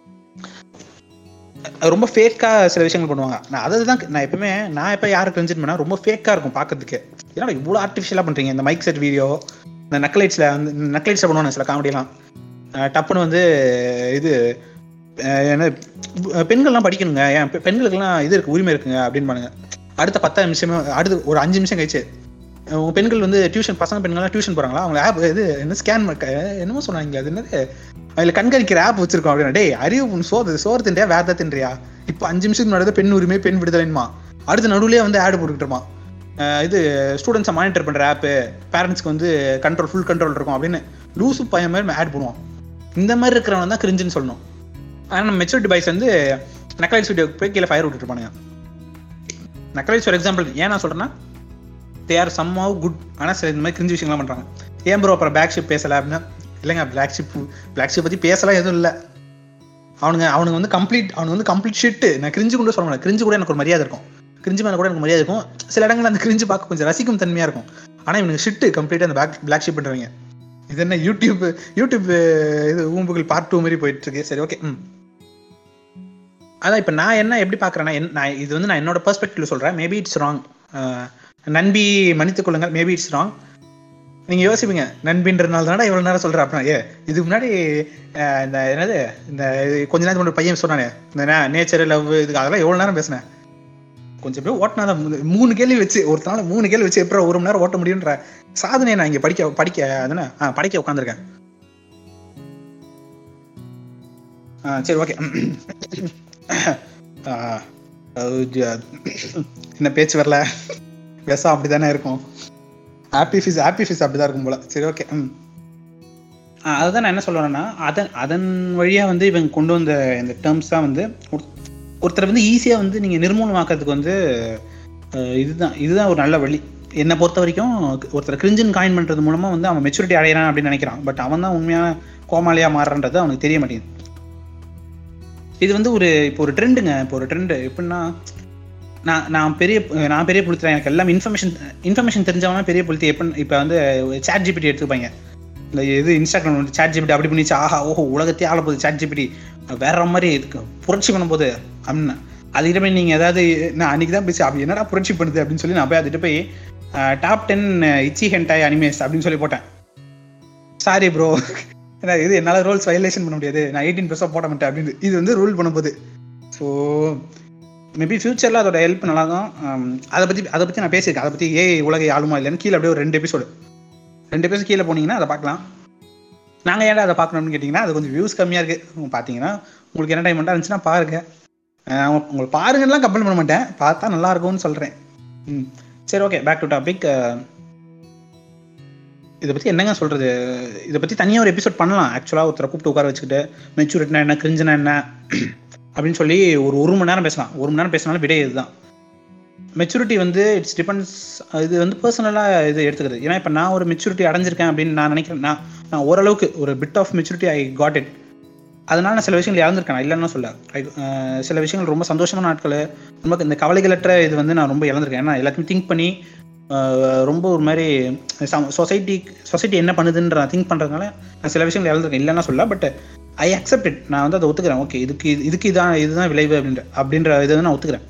S1: ரொம்ப ஃபேக்காக சில விஷயங்கள் பண்ணுவாங்க நான் அதை தான் நான் எப்பவுமே நான் எப்போ யாரை கிரிஞ்சன் பண்ணால் ரொம்ப ஃபேக்காக இருக்கும் பார்க்கறதுக்கு ஏன்னா இவ்வளோ ஆர்டிஃபிஷியலாக பண்ணுறீங்க இந்த மைக் செட் வீடியோ இந்த நக்லைட்ஸில் வந்து நக்லைட்ஸில் பண்ணுவாங்க சில காமெடியெல்லாம் அஹ் டப்புன்னு வந்து இது அஹ் என்ன அஹ் பெண்கள்லாம் படிக்கணுங்க ஏன் பெ- பெண்களுக்கெல்லாம் இது இருக்கு உரிமை இருக்குங்க அப்படின்னு பாருங்க அடுத்த பத்தாயிரம் நிமிஷமே அடுத்து ஒரு அஞ்சு நிமிஷம் கழிச்சு அஹ் உங்க பெண்கள் வந்து டியூஷன் பசங்க பெண்கள்லாம் டியூஷன் போறாங்களா அவங்க ஆப் இது என்ன ஸ்கேன் என்னமோ சொன்னாங்க அது என்னது அதில் கண்காணிக்கிற ஆப் வச்சிருக்கோம் அப்படின்னா டேய் அறிவு உன் சோறு சோறு தின்றியா வேற தின்றியா இப்போ அஞ்சு நிமிஷத்துக்கு முன்னாடி பெண் உரிமை பெண் விடுதலைமா அடுத்த நடுவுலயே வந்து ஆடு போட்டுக்கிட்டுமா இது ஸ்டூடெண்ட்ஸை மானிட்டர் பண்ற ஆப்பு பேரண்ட்ஸ்க்கு வந்து கண்ட்ரோல் ஃபுல் கண்ட்ரோல் இருக்கும் அப்படின்னு லூசு பையன் மாதிரி ஆட் பண்ணுவான் இந்த மாதிரி இருக்கிறவன் தான் கிரிஞ்சுன்னு சொல்லணும் ஆனால் நம்ம மெச்சூரிட்டி பாய்ஸ் வந்து நக்கலைட்ஸ் வீடியோ போய் கீழே ஃபயர் விட்டுருப்பானுங்க நக்கலைட்ஸ் ஃபார் எக்ஸாம்பிள் ஏன் நான் சொல்றேன்னா they are somehow good ஆனால் சில இந்த மாதிரி கிரிஞ்சு விஷயங்கள்லாம் பண்ணுறாங்க ஏன் ப்ரோ அப்புறம் பேக் ஷிப் பேசல அப்படின்னா இல்லைங்க பிளாக் ஷிப் பிளாக் ஷிப் பற்றி பேசலாம் எதுவும் இல்லை அவனுங்க அவனுங்க வந்து கம்ப்ளீட் அவனுக்கு வந்து கம்ப்ளீட் ஷிட்டு நான் கிரிஞ்சு கூட சொல்ல முடியாது கிரிஞ்சு கூட எனக்கு ஒரு மரியாதை இருக்கும் கிரிஞ்சு மேலே கூட எனக்கு மரியாதை இருக்கும் சில இடங்கள்ல அந்த கிரிஞ்சு பார்க்க கொஞ்சம் ரசிக்கும் தன்மையாக இருக்கும் ஆனால் இவனுக்கு ஷிட்டு கம்ப்ளீட்டாக அந்த பேக் பிளாக் ஷிப் பண்ணுறவங்க இது என்ன யூடியூப் யூடியூப் இது ஊம்புகள் பார்ட் டூ மாதிரி போயிட்டு இருக்கு சரி ஓகே ம் அதான் இப்போ நான் என்ன எப்படி பார்க்குறேன்னா என் நான் இது வந்து நான் என்னோட பெர்ஸ்பெக்டிவ்ல சொல்கிறேன் மேபி இட்ஸ் ராங் நண்பி மன்னித்துக் கொள்ளுங்கள் மேபி இட்ஸ் ராங் நீங்க யோசிப்பீங்க நண்பின்றதுனால தானே இவ்வளவு நேரம் சொல்றேன் அப்படின்னா ஏ இதுக்கு முன்னாடி அஹ், இந்த என்னது இந்த இது கொஞ்ச நேரத்துக்கு முன்னாடி பையன் சொன்னானே இந்த நேச்சர் லவ் இதுக்கு அதெல்லாம் எவ்வளவு நேரம் பேசினேன் கொஞ்சம் பேர் ஓட்டினா மூணு கேள்வி வச்சு ஒருத்தனால மூணு கேள்வி வச்சு எப்படி ஒரு மணி நேரம் ஓட்ட முடியுன்ற சாதனையை நான் இங்க படிக்க படிக்க அதுனா ஆ, படிக்க உட்காந்துருக்கேன் சரி ஓகே என்ன பேச்சு வரல விஷம் அப்படிதானே இருக்கும் ஹாப்பி ஃபிஸ் ஹாப்பி ஃபிஸ் அப்படிதான் இருக்கும் போல சரி ஓகே ம் ஆ, அதுதான் நான் என்ன சொல்றேன்னா அதன் அதன் வழியா வந்து இவங்க கொண்டு வந்த இந்த டேர்ம்ஸ் தான் வந்து ஒரு- ஒருத்தரை வந்து ஈஸியா வந்து நீங்க நிர்மூலமாக்கிறதுக்கு வந்து அஹ், இதுதான் இதுதான் ஒரு நல்ல வழி என்னை பொறுத்த வரைக்கும் ஒருத்தர் கிரிஞ்சன் காயின் பண்றது மூலமா வந்து அவன் மெச்சூரிட்டி அடையிறான் அப்படின்னு நினைக்கிறான் பட் அவன் தான் உண்மையான கோமாளியா மாறுறது அவனுக்கு தெரிய மாட்டேங்குது இது வந்து ஒரு இப்போ ஒரு ட்ரெண்டுங்க இப்போ ஒரு ட்ரெண்டு எப்படின்னா நான் நான் பெரிய நான் பெரிய புளுத்துறேன் எனக்கு எல்லாம் இன்ஃபர்மேஷன் இன்ஃபர்மேஷன் தெரிஞ்சவனா பெரிய புளுத்தி எப்போ இப்போ வந்து சேட் ஜிபிடி எடுத்துப்பாங்க இந்த இது இன்ஸ்டாகிராம் வந்து சேட் ஜிபிடி அப்படி பண்ணிச்சு ஆஹா ஓஹோ உலகத்தையே ஆள போகுது சேட் ஜிபிடி வேற மாதிரி இதுக்கு புரட்சி பண்ணும்போது அப்படின்னு அதுக்கிட்ட போய் நீங்கள் ஏதாவது நான் அன்னைக்கு தான் பேசி அப்படி என்னடா புரட்சி பண்ணுது அப்படின்னு சொல்லி நான் போய் அதுகிட்ட போய் top ten ecchi hentai animes அப்படின்னு சொல்லி போட்டேன் சாரி ப்ரோ ஏன்னா இது என்னால் ரூல்ஸ் வயலேஷன் பண்ண முடியாது நான் எயிட்டீன் ப்ளஸ்ஸாக போட மாட்டேன் அப்படின்னு இது வந்து ரூல் பண்ணும்போது ஸோ மேபி ஃபியூச்சரில் அதோட ஹெல்ப் நல்லா தான் அதை பற்றி அதை பற்றி நான் பேசியிருக்கேன் அதை பற்றி ஏ உலகை ஆளுமா இல்லைன்னு கீழே அப்படியே ஒரு ரெண்டு எபிசோடு ரெண்டு பேரும் கீழே போனீங்கன்னா அதை பார்க்கலாம் நாங்கள் ஏன்டா அதை பார்க்கணும்னு கேட்டிங்கன்னா அது கொஞ்சம் வியூஸ் கம்மியாக இருக்குது பார்த்தீங்கன்னா உங்களுக்கு என்ன டைம் இருந்துச்சுன்னா பாருங்க அஹ் உங்க- உங்களுக்கு பாருங்கலாம் கம்பல் பண்ண மாட்டேன் பார்த்தா நல்லா இருக்கும்னு சொல்கிறேன் ம் சரி ஓகே பேக் டு டாபிக் இதை பற்றி என்னங்க சொல்கிறது இதை பற்றி தனியாக ஒரு எபிசோட் பண்ணலாம் ஆக்சுவலாக ஒருத்தரை கூப்பிட்டு உட்கார வச்சுக்கிட்டு மெச்சூரிட்டினா என்ன கிரிஞ்சுனா என்ன அப்படின்னு சொல்லி ஒரு ஒரு மணி நேரம் பேசலாம் ஒரு மணி நேரம் பேசினாலும் விடை இதுதான் மெச்சூரிட்டி வந்து இட்ஸ் டிபெண்ட்ஸ் இது வந்து பர்சனலாக இது எடுத்துக்கிறது ஏன்னா இப்போ நான் ஒரு மெச்சூரிட்டி அடைஞ்சிருக்கேன் அப்படின்னு நான் நினைக்கிறேன் நான் நான் ஓரளவுக்கு ஒரு bit of maturity I got it அதனால நான் சில விஷயங்கள் இழந்திருக்கேன் நான் இல்லைன்னு சொல்ல I- அஹ் சில விஷயங்கள் ரொம்ப சந்தோஷமான நாட்கள் ரொம்ப இந்த கவலைகளற்ற இது வந்து நான் ரொம்ப இழந்திருக்கேன் ஏன்னா எல்லாத்தையும் திங்க் பண்ணி அஹ் ரொம்ப ஒரு மாதிரி சொசைட்டி சொசைட்டி என்ன பண்ணுதுன்ற நான் திங்க் பண்ணுறதுனால நான் சில விஷயங்கள் இழந்திருக்கேன் இல்லைன்னா சொல்ல பட் ஐ அக்செப்ட் இட் நான் வந்து அதை ஒத்துக்கிறேன் ஓகே இதுக்கு இது- இதுக்கு இதான் இதுதான் விளைவு அப்படின்ற அப்படின்ற இதை வந்து நான் ஒத்துக்கிறேன்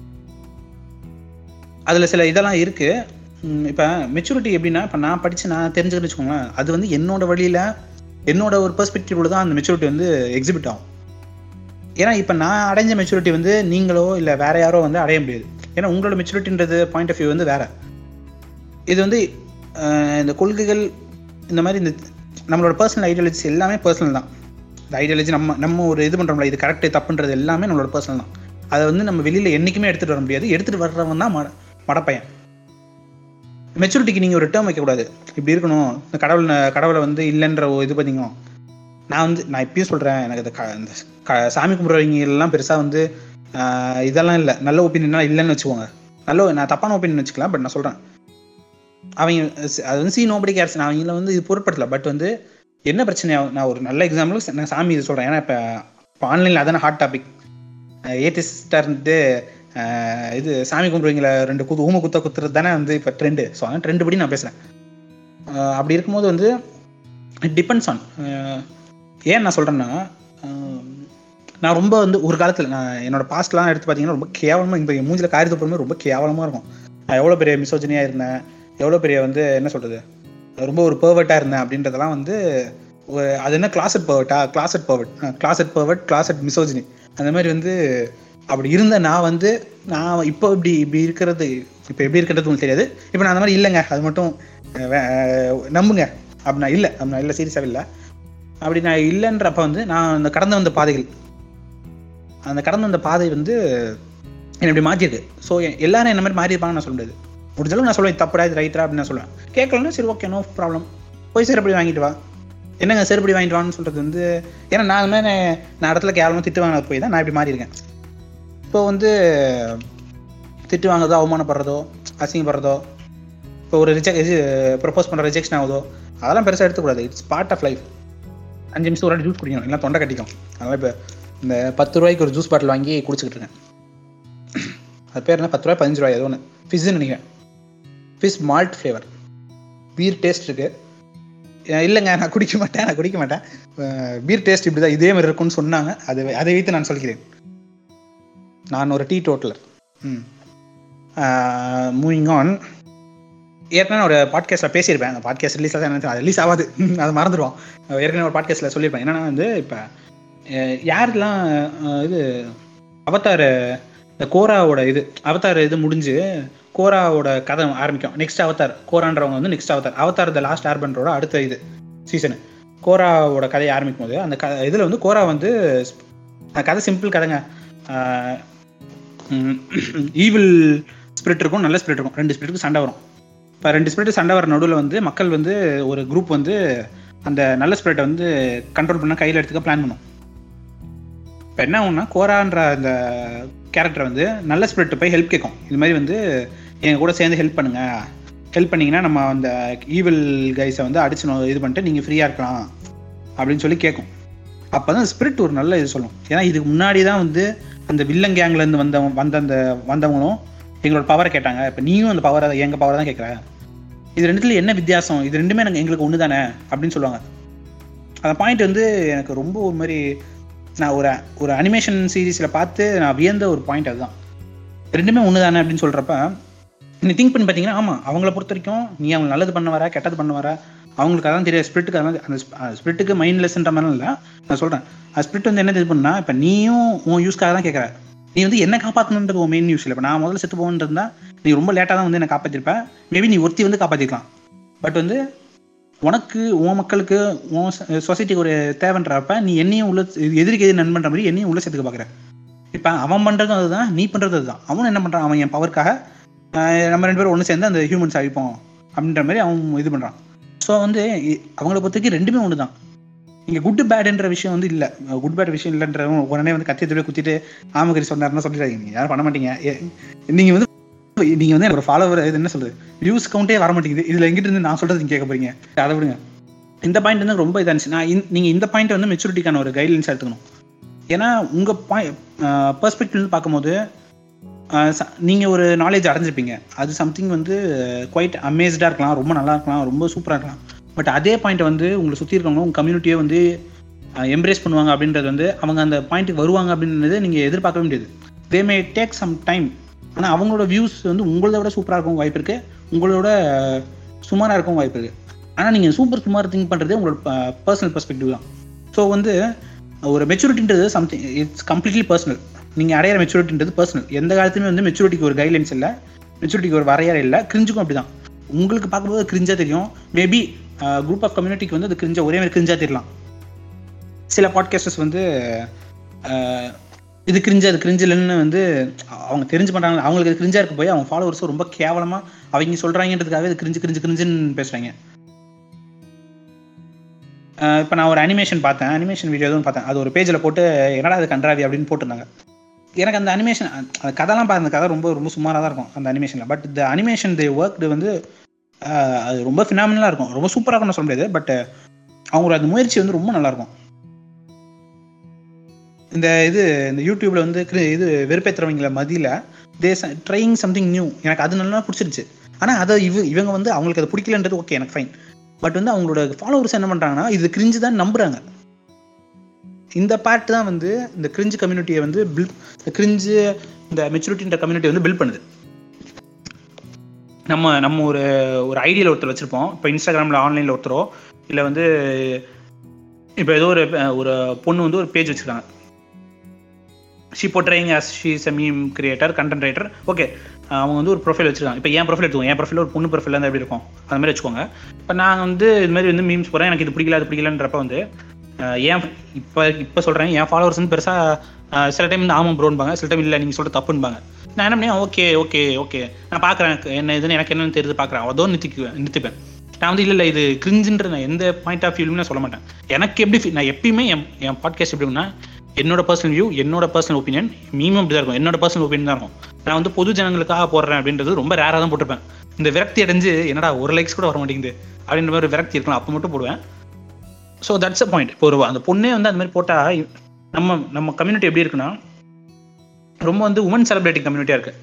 S1: அதில் சில இதெல்லாம் இருக்கு ம், இப்ப மெச்சூரிட்டி எப்படின்னா இப்போ நான் படிச்சு நான் தெரிஞ்சுக்கிட்டு வச்சுக்கோங்களேன் அது வந்து என்னோட வழியில என்னோட ஒரு பெர்ஸ்பெக்டிவ்ல தான் அந்த மெச்சூரிட்டி வந்து எக்ஸிபிட் ஆகும் ஏன்னா இப்போ நான் அடைஞ்ச மெச்சூரிட்டி வந்து நீங்களோ இல்லை வேற யாரோ வந்து அடைய முடியாது ஏன்னா உங்களோட மெச்சூரிட்டின்றது பாயிண்ட் ஆஃப் வியூ வந்து வேற இது வந்து அஹ், இந்த கொள்கைகள் இந்த மாதிரி இந்த நம்மளோட பர்சனல் ஐடியாலஜிஸ் எல்லாமே பர்சனல் தான் இந்த ஐடியாலஜி நம்ம நம்ம ஒரு இது பண்ணுறோம்ல இது கரெக்டு தப்புன்றது எல்லாமே நம்மளோட பர்சனல் தான் அதை வந்து நம்ம வெளியில் என்றைக்குமே எடுத்துகிட்டு வர முடியாது எடுத்துகிட்டு வர்றவன் தான் மட மடப்பையன் மெச்சூரிட்டிக்கு நீங்கள் ஒரு டேர்ம் வைக்கக்கூடாது இப்படி இருக்கணும் இந்த கடவுள் கடவுளை வந்து இல்லைன்ற ஒரு இது பார்த்தீங்க நான் வந்து நான் இப்பயும் சொல்கிறேன் எனக்கு இந்த க- இந்த க- சாமி கும்பிட்றவங்க எல்லாம் பெருசாக வந்து ஆஹ், இதெல்லாம் இல்லை நல்ல ஒப்பீனியன்லாம் இல்லைன்னு வச்சுக்கோங்க நல்ல நான் தப்பான ஒப்பீனியன் வச்சுக்கலாம் பட் நான் சொல்கிறேன் அவங்க ஸ்- அது வந்து சி நோபடி கேர்ஸ் நான் அவங்கள வந்து இது பொருட்படுத்தல பட் வந்து என்ன பிரச்சனை நான் ஒரு நல்ல எக்ஸாம்பிள் நான் சாமி இது சொல்கிறேன் ஏன்னா இப்போ இப்போ ஆன்லைனில் அதான ஹாட் டாபிக் ஏத்திஸ்டாக இருந்துட்டு ஆஹ், இது சாமி கும்பிடுவீங்கள ரெண்டு குத்து ஊம குத்த குத்துறது தானே வந்து இப்போ ட்ரெண்டு ஸோ அதான் ட்ரெண்டு படி நான் பேசுகிறேன் அப்படி இருக்கும்போது வந்து இட் டிபெண்ட்ஸ் ஆன் ஏன் நான் சொல்கிறேன்னா நான் ரொம்ப வந்து ஒரு காலத்தில் நான் என்னோட பாஸ்ட்லாம் எடுத்து பார்த்தீங்கன்னா ரொம்ப கேவலமாக இந்த மூஞ்சில் காரி துப்புறமே ரொம்ப கேவலமாக இருக்கும் நான் எவ்வளோ பெரிய மிசோஜனியாக இருந்தேன் எவ்வளோ பெரிய வந்து என்ன சொல்கிறது ரொம்ப ஒரு பர்வெட்டாக இருந்தேன் அப்படின்றதெல்லாம் வந்து ஒரு- அது என்ன கிளாசட் பர்வெட்டா closet pervert closet pervert closet misogyny அந்த மாதிரி வந்து அப்படி இருந்த நான் வந்து நான் இப்போ இப்படி இப்படி இருக்கிறது இப்போ எப்படி இருக்கிறது உங்களுக்கு தெரியாது இப்போ நான் அந்த மாதிரி இல்லைங்க அது மட்டும் அஹ், வே- அஹ், நம்புங்க அப்படி நான் இல்லை அப்படி நான் இல்லை சீரியஸாக இல்லை அப்படி நான் இல்லைன்றப்ப வந்து நான் அந்த கடந்து வந்த பாதைகள் அந்த கடந்து வந்த பாதை வந்து என்னை இப்படி மாற்றிருக்கு ஸோ எல்லாரும் என்ன மாதிரி மாறி இருப்பாங்கன்னு நான் சொல்ல முடியாது முடிஞ்சளவு நான் சொல்லுவேன் இது தப்புடா இது ரைட்டா அப்படின்னு நான் சொல்லுவேன் கேட்கலன்னா சரி ஓகே நோ ப்ராப்ளம் போய் செருப்படி வாங்கிட்டு வா என்னங்க செருப்படி வாங்கிட்டு வான்னு சொல்றது வந்து ஏன்னா நான் அந்த மாதிரி நான் இடத்துல கேவலமாக திட்டு வாங்க போய் தான் நான் இப்படி மாறி இருக்கேன் இப்போ வந்து திட்டு வாங்குறதோ அவமானப்படுறதோ அசிங்கப்படுறதோ இப்போ ஒரு ரிஜெக்ட் இது ப்ரப்போஸ் பண்ணுற ரிஜெக்ஷன் ஆகுதோ அதெல்லாம் பெருசாக எடுத்துக்கூடாது இட்ஸ் பார்ட் ஆஃப் லைஃப் அஞ்சு நிமிஷம் ஒரு ஜூஸ் குடிக்கணும் இல்லை தொண்டை கட்டிக்கும் அதனால் இப்போ இந்த பத்து ரூபாய்க்கு ஒரு ஜூஸ் பாட்டில் வாங்கி குடிச்சிக்கிட்டு இருக்கேன் அது பேர் என்ன பத்து ரூபாய் பதினஞ்சு ரூபாய் ஏதோ ஒன்று ஃபிஸ்ன்னு நினைக்கிறேன் fizz malt flavour beer taste இருக்கு அஹ் இல்லைங்க நான் குடிக்க மாட்டேன் நான் குடிக்க மாட்டேன் பீர் டேஸ்ட் இப்படி தான் இதே மாதிரி இருக்கும்னு சொன்னாங்க அதை அதை வைத்து நான் சொல்கிறேன் நான் ஒரு டீ டோட்டலர் ம் மூவிங் ஆன்
S2: ஏற்கனவே ஒரு பாட்காஸ்ட்டில் பேசியிருப்பேன் அந்த பாட்காஸ்ட் ரிலீஸ் ஆகுது எனக்கு ரிலீஸ் ஆகாது அது மறந்துடுவோம் ஏற்கனவே ஒரு பாட்காஸ்ட்டில் சொல்லியிருப்பேன் என்னன்னா வந்து இப்போ யாரெல்லாம் அஹ், இது அவதார் இந்த கோராவோட இது அவதார் இது முடிஞ்சு கோராவோட கதை ஆரம்பிக்கும் நெக்ஸ்ட் அவதார் கோரான்றவங்க வந்து next avatar avatar the last ஆர்பன்டரோட அடுத்த இது சீசனு கோராவோட கதையை ஆரம்பிக்கும் போது அந்த க இதில் வந்து கோரா வந்து அந்த கதை சிம்பிள் கதைங்க ஈவில் ஸ்பிரிட் இருக்கும் நல்ல ஸ்பிரிட் இருக்கும் ரெண்டு ஸ்பிரிட்டுக்கு சண்டை வரும் இப்போ ரெண்டு ஸ்பிரிட் சண்டை வர நடுவில் வந்து மக்கள் வந்து ஒரு குரூப் வந்து அந்த நல்ல ஸ்பிரிட்டை வந்து கண்ட்ரோல் பண்ண கையில் எடுத்துக்க பிளான் பண்ணும் இப்போ என்ன ஆகும்னா கோரான்ற அந்த கேரக்டர் வந்து நல்ல ஸ்பிரிட் போய் ஹெல்ப் கேட்கும் இது மாதிரி வந்து எங்கள் கூட சேர்ந்து ஹெல்ப் பண்ணுங்க ஹெல்ப் பண்ணீங்கன்னா நம்ம அந்த ஈவில் கைஸை வந்து அடிச்சு நோ- இது பண்ணிட்டு நீங்கள் ஃப்ரீயாக இருக்கலாம் அப்படின்னு சொல்லி கேட்கும் அப்போ தான் ஸ்பிரிட் ஒரு நல்ல இது சொல்லும் ஏன்னா இதுக்கு முன்னாடி தான் வந்து அந்த வில்லன் கேங்லேருந்து வந்தவங்க வந்த அந்த வந்தவங்களும் எங்களோட பவரை கேட்டாங்க இப்போ நீயும் அந்த பவரை எங்கள் பவரை தான் கேட்குற இது ரெண்டுத்துல என்ன வித்தியாசம் இது ரெண்டுமே எனக்கு எங்களுக்கு ஒன்று தானே அப்படின்னு சொல்லுவாங்க அந்த பாயிண்ட் வந்து எனக்கு ரொம்ப ஒரு மாதிரி நான் ஒரு ஒரு அனிமேஷன் சீரீஸில் பார்த்து நான் வியந்த ஒரு பாயிண்ட் அதுதான் ரெண்டுமே ஒன்று தானே அப்படின்னு சொல்கிறப்ப நீ திங்க் பண்ணி பார்த்தீங்கன்னா ஆமாம் அவங்கள பொறுத்த வரைக்கும் நீ அவங்க நல்லது பண்ண வர கெட்டது பண்ண வர அவங்களுக்கு அதான் தெரியாது ஸ்பிரிட்டுக்கு அதான் அந்த ஸ்பிரிட்டுக்கு மைண்ட்லெஸ்ன்ற மாதிரிலாம் இல்லை நான் சொல்கிறேன் அந்த ஸ்பிரிட் வந்து என்ன இது பண்ணா இப்போ நீயும் உன் யூஸ்க்காக தான் கேட்குற நீ வந்து என்ன காப்பாற்றணுன்றது உன் மெயின் யூஸ் இல்லை இப்போ நான் முதல்ல செத்து போகணுன்னு இருந்தா நீ ரொம்ப லேட்டாக தான் வந்து என்ன காப்பாற்றிருப்ப மேபி நீ ஒருத்தி வந்து காப்பாற்றிருக்கலாம் பட் வந்து உனக்கு உன் மக்களுக்கு உன் சொசைட்டிக்கு ஒரு தேவைன்றப்ப நீ என்னையும் உள்ள எதிரிக்கு எதிரி நண்பன்ற மாதிரி என்னையும் உள்ள சேர்த்துக்க பார்க்குற இப்போ அவன் பண்ணுறதும் அதுதான் நீ பண்ணுறது அதுதான் அவன் என்ன பண்ணுறான் அவன் என் பவருக்காக நம்ம ரெண்டு பேரும் ஒன்று சேர்ந்து அந்த ஹியூமன்ஸ் அழிப்போம் அப்படின்ற மாதிரி அவன் இது பண்ணுறான் ஸோ வந்து இ- அவங்கள பொறுத்தவரைக்கும் ரெண்டுமே ஒன்று தான் இங்கே குட் பேடுன்ற விஷயம் வந்து இல்லை குட் பேட் விஷயம் இல்லைன்ற உடனே வந்து கத்தி எடுத்து போய் குத்திட்டு ஆமகரி சொன்னாருன்னா சொல்லிடுறாங்க நீங்க யாரும் பண்ண மாட்டீங்க ஏ- நீங்க வந்து நீங்க வந்து எனக்கு ஒரு ஃபாலோவர் இது என்ன சொல்றது வியூஸ் கவுண்டே வர மாட்டேங்குது இதுல எங்கிட்ட இருந்து நான் சொல்றது நீங்க கேட்க போறீங்க அதை விடுங்க இந்த பாயிண்ட் வந்து ரொம்ப இதா இருந்துச்சு நான் இந்த- நீங்க இந்த பாயிண்ட் வந்து மெச்சூரிட்டிக்கான ஒரு கைட்லைன்ஸ் எடுத்துக்கணும் ஏன்னா உங்க பாயிண்ட் பெர்ஸ்பெக்டிவ் பார்க்கும்போது ஆஹ் ச- நீங்க ஒரு நாலேஜ் அடைஞ்சிருப்பீங்க அது சம்திங் வந்து குவைட் அமேஸ்டா இருக்கலாம் ரொம்ப நல்லா இருக்கலாம் ரொம்ப சூப்பரா இருக்கலாம் பட் அதே பாயிண்ட் வந்து உங்களை சுத்தி இருக்கவங்க உங்க கம்யூனிட்டியே வந்து எம்ப்ரேஸ் பண்ணுவாங்க அப்படின்றது வந்து அவங்க அந்த பாயிண்ட்டுக்கு வருவாங்க அப்படின்றது நீங்க எதிர்பார்க்கவே முடியாது they may take some time ஆனா அவங்களோட வியூஸ் வந்து உங்களோட விட சூப்பரா இருக்கும் வாய்ப்பு இருக்கு உங்களோட சுமாரா இருக்கும் வாய்ப்பு இருக்கு ஆனா நீங்க சூப்பர் சுமார் திங்க் பண்றதே உங்களோட பர்சனல் பெர்ஸ்பெக்டிவ் தான் ஸோ வந்து ஒரு மெச்சூரிட்டின்றது சம்திங் இட்ஸ் கம்ப்ளீட்லி பர்சனல் நீங்க அடையிற மெச்சூரிட்டின்றது பர்சனல் எந்த காலத்துலையுமே வந்து மெச்சூரிட்டிக்கு ஒரு கைட்லைன்ஸ் இல்லை மெச்சூரிட்டிக்கு ஒரு வரையறை இல்லை கிரிஞ்சுக்கும் அப்படிதான் உங்களுக்கு பார்க்கும்போது கிரிஞ்சா தெரியும் மேபி குரூப் ஆஃப் கம்யூனிட்டிக்கு வந்து அது கிரிஞ்சா ஒரே மாதிரி கிரிஞ்சா தெரியலாம் சில பாட்காஸ்டர்ஸ் வந்து அஹ், இது கிரிஞ்சு அது கிரிஞ்சு இல்லைன்னு வந்து அவங்க தெரிஞ்சு பண்றாங்க அவங்களுக்கு இது கிரிஞ்சா இருக்கு போய் அவங்க ஃபாலோவர்ஸ் ரொம்ப கேவலமா அவங்க சொல்றாங்கன்றதுக்காகவே இது கிரிஞ்சு கிரிஞ்சு கிரிஞ்சுன்னு பேசுறாங்க இப்போ நான் ஒரு அனிமேஷன் பார்த்தேன் அனிமேஷன் வீடியோ எதுவும் பார்த்தேன் அது ஒரு பேஜில் போட்டு என்னடா அது கன்றாவி அப்படின்னு போட்டிருந்தாங்க எனக்கு அந்த அனிமேஷன் அந்த கதைலாம் பார்த்த அந்த கதை ரொம்ப ரொம்ப சுமாராக தான் இருக்கும் அந்த அனிமேஷனில் பட் இந்த அனிமேஷன் தி ஒர்க் வந்து அஹ், அது ரொம்ப ஃபினாமினலாக இருக்கும் ரொம்ப சூப்பராக இருக்கும்னு சொல்ல முடியாது பட் அவங்களோட அந்த முயற்சி வந்து ரொம்ப நல்லா இருக்கும் இந்த இது இந்த யூடியூப்ல வந்து கிரி- இது வெறுப்பேற்றுறவங்கள மதியில தே ட்ரைங் சம்திங் நியூ எனக்கு அது நல்லா பிடிச்சிருச்சு ஆனா அதை இவ இவங்க வந்து அவங்களுக்கு அது பிடிக்கலன்றது ஓகே எனக்கு ஃபைன் பட் வந்து அவங்களோட ஃபாலோவர்ஸ் என்ன பண்றாங்கன்னா இது கிரிஞ்சு தான் நம்புறாங்க இந்த பார்ட் தான் வந்து இந்த கிரிஞ்சு கம்யூனிட்டியை வந்து பில் இந்த கிரிஞ்சு இந்த மெச்சூரிட்டின்ற கம்யூனிட்டி வந்து பில்ட் பண்ணுது நம்ம நம்ம ஒரு ஒரு ஐடியில் ஒருத்தர் வச்சிருப்போம் இப்போ இன்ஸ்டாகிராமில் ஆன்லைனில் ஒருத்தரோ இல்லை வந்து இப்போ ஏதோ ஒரு ஒரு பொண்ணு வந்து ஒரு பேஜ் வச்சிருக்காங்க she portraying as she is a meme creator content writer okay அவங்க வந்து ஒரு ப்ரொஃபைல் வச்சிருக்காங்க இப்போ என் ப்ரொஃபைல் எடுத்துக்கோங்க என் ப்ரொஃபைல் ஒரு பொண்ணு ப்ரொஃபைல் இருந்தால் எப்படி இருக்கும் அது மாதிரி வச்சுக்கோங்க இப்போ நான் வந்து இது மாதிரி வந்து மீம்ஸ் போகிறேன் எனக்கு இது பிடிக்கல அது பிடிக்கலன்றப்ப வந்து அஹ், ஏன் இப்போ இப்போ சொல்கிறேன் என் ஃபாலோவர்ஸ் வந்து பெருசாக சில டைம் வந்து ஆமாம் ப்ரோன்பாங்க சில டைம் இல்லை நீங்கள் சொல்கிற தப்புன்பாங்க நான் என்ன பண்ணேன் ஓகே ஓகே ஓகே நான் பார்க்குறேன் என்ன இதுன்னு எனக்கு என்னன்னு தெரியுது பார்க்குறேன் அதோ நிறுத்திக்குவேன் நிறுத்திப்பேன் நான் வந்து இல்லை இல்லை இது கிரிஞ்சுன்ற நான் எந்த பாயிண்ட் ஆஃப் வியூலுமே நான் சொல்ல மாட்டேன் எனக்கு எப்படி feel- நான் எப்பயுமே என் என் பாட்காஸ்ட் எப்படின்னா என்னோட பர்சனல் வியூ என்னோட பர்சனல் ஒப்பீனியன் மீமும் அப்படி தான் இருக்கும் என்னோட பர்சனல் ஒப்பீனியன் தான் இருக்கும் நான் வந்து பொது ஜனங்களுக்காக போடுறேன் அப்படின்றது ரொம்ப ரேராக தான் போட்டிருப்பேன் இந்த விரக்தி அடைஞ்சு என்னடா ஒரு லைக்ஸ் கூட வர மாட்டேங்குது அப்படின்ற மாதிரி ஒரு விரக்தி இருக்கலாம் அப்போ மட்டும் போடுவேன் ஸோ தட்ஸ் அ பாயிண்ட் இப்போ ஒரு அந்த பொண்ணே வந்து அந்த மாதிரி போட்டால் நம்ம நம்ம கம்யூனிட்டி எப்படி இருக்குன்னா ரொம்ப வந்து உமன் செலிபிரிட்டி கம்யூனிட்டியாக இருக்கு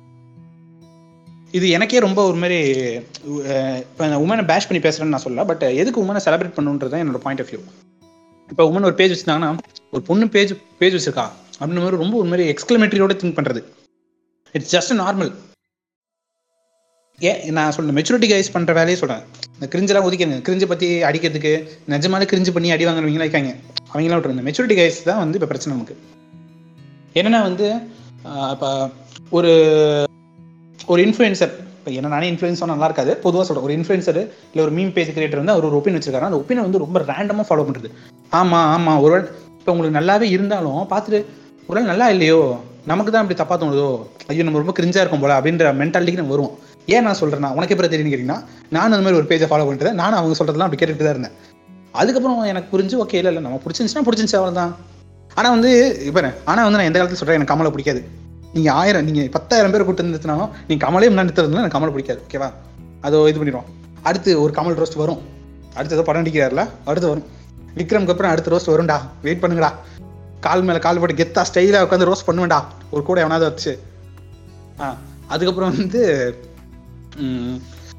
S2: இது எனக்கே ரொம்ப ஒரு மாதிரி இப்போ உமனை பேஷ் பண்ணி பேசுறேன்னு நான் சொல்ல பட் எதுக்கு உமனை செலிப்ரேட் பண்ணுன்றது தான் என்னோட பாயிண்ட் ஆஃப் வியூ இப்போ உமன் ஒரு பேஜ் வச்சிருந்தாங்கன்னா ஒரு பொண்ணு பேஜ் பேஜ் வச்சிருக்கா அப்படின்ற மாதிரி ரொம்ப ஒரு மாதிரி எக்ஸ்கிளமேட்டரியோட திங்க் பண்றது இட்ஸ் ஜஸ்ட் நார்மல் ஏன் நான் சொல்றேன் மெச்சூரிட்டி கைஸ் பண்ற வேலையை சொல்றேன் இந்த கிரிஞ்செல்லாம் ஒதுக்கிடுங்க கிரிஞ்சை பத்தி அடிக்கிறதுக்கு நிஜமாலே கிரிஞ்சு பண்ணி அடி வாங்குறவங்களாம் இருக்காங்க அவங்களாம் விட்டுருங்க மெச்சூரிட்டி கைஸ் தான் வந்து இப்போ பிரச்சனை நமக்கு என்னன்னா வந்து ஆஹ் இப்ப ஒரு ஒரு இன்ஃப்ளூயன்சர் இப்போ என்ன நானே இன்ஃப்ளூயன்ஸ் நல்லா இருக்காது பொதுவாக சொல்கிறேன் ஒரு இன்ஃப்ளூயன்சர் இல்லை ஒரு மீம் பேஜ் கிரியேட்டர் வந்து அவர் ஒரு ஒப்பீனியன் வச்சிருக்காரு அந்த ஒப்பீனியன் வந்து ரொம்ப ரேண்டமாக ஃபாலோ பண்ணுறது ஆமாம் ஆமாம் ஒரு இப்போ உங்களுக்கு நல்லாவே இருந்தாலும் பார்த்துட்டு ஒரு வேளை நல்லா இல்லையோ நமக்கு தான் இப்படி தப்பா தோணுதோ ஐயோ நம்ம ரொம்ப கிரிஞ்சா இருக்கும் போல அப்படின்ற மென்டாலிட்டிக்கு நம்ம வருவோம் ஏன் நான் சொல்றேன்னா உனக்கு எப்படி தெரியும்னு கேட்டீங்கன்னா நானும் அந்த மாதிரி ஒரு பேஜை ஃபாலோ பண்ணிட்டு நானும் அவங்க சொல்றதெல்லாம் அப்படி கேட்டுட்டு தான் இருந்தேன் அதுக்கப்புறம் எனக்கு புரிஞ்சு ஓகே இல்லை இல்லை நம்ம பிடிச்சிருந்துச்சுன்னா பிடிச்சிருந்துச்சு அவ்வளோதான் ஆனால் வந்து இப்போ ஆனால் வந்து நான் எந்த காலத்தில் சொல்கிறேன் எனக்கு கமலை பிடிக்காது நீங்கள் ஆயிரம் நீங்கள் பத்தாயிரம் பேர் கூட்டு நிறுத்தினாலும் நீங்கள் கமலே முன்னாடி நிறுத்துறதுனால எனக்கு கமலை பிடிக்காது ஓகேவா அதோ இது பண்ணிடுவோம் அடுத்து ஒரு கமல் ரோஸ்ட் வரும் அடுத்து ஏதோ படம் நடிக்கிறாருல அடுத்து வரும் விக்ரம்க்கு அப்புறம் அடுத்த ரோஸ்ட் வரும்டா வெயிட் பண்ணுங்கடா கால் மேலே கால் போட்டு கெத்தா ஸ்டைலாக உட்காந்து ரோஸ்ட் பண்ணுவேன்டா ஒரு கூட எவனாவது வச்சு ஆ அதுக்கப்புறம் வந்து ம்,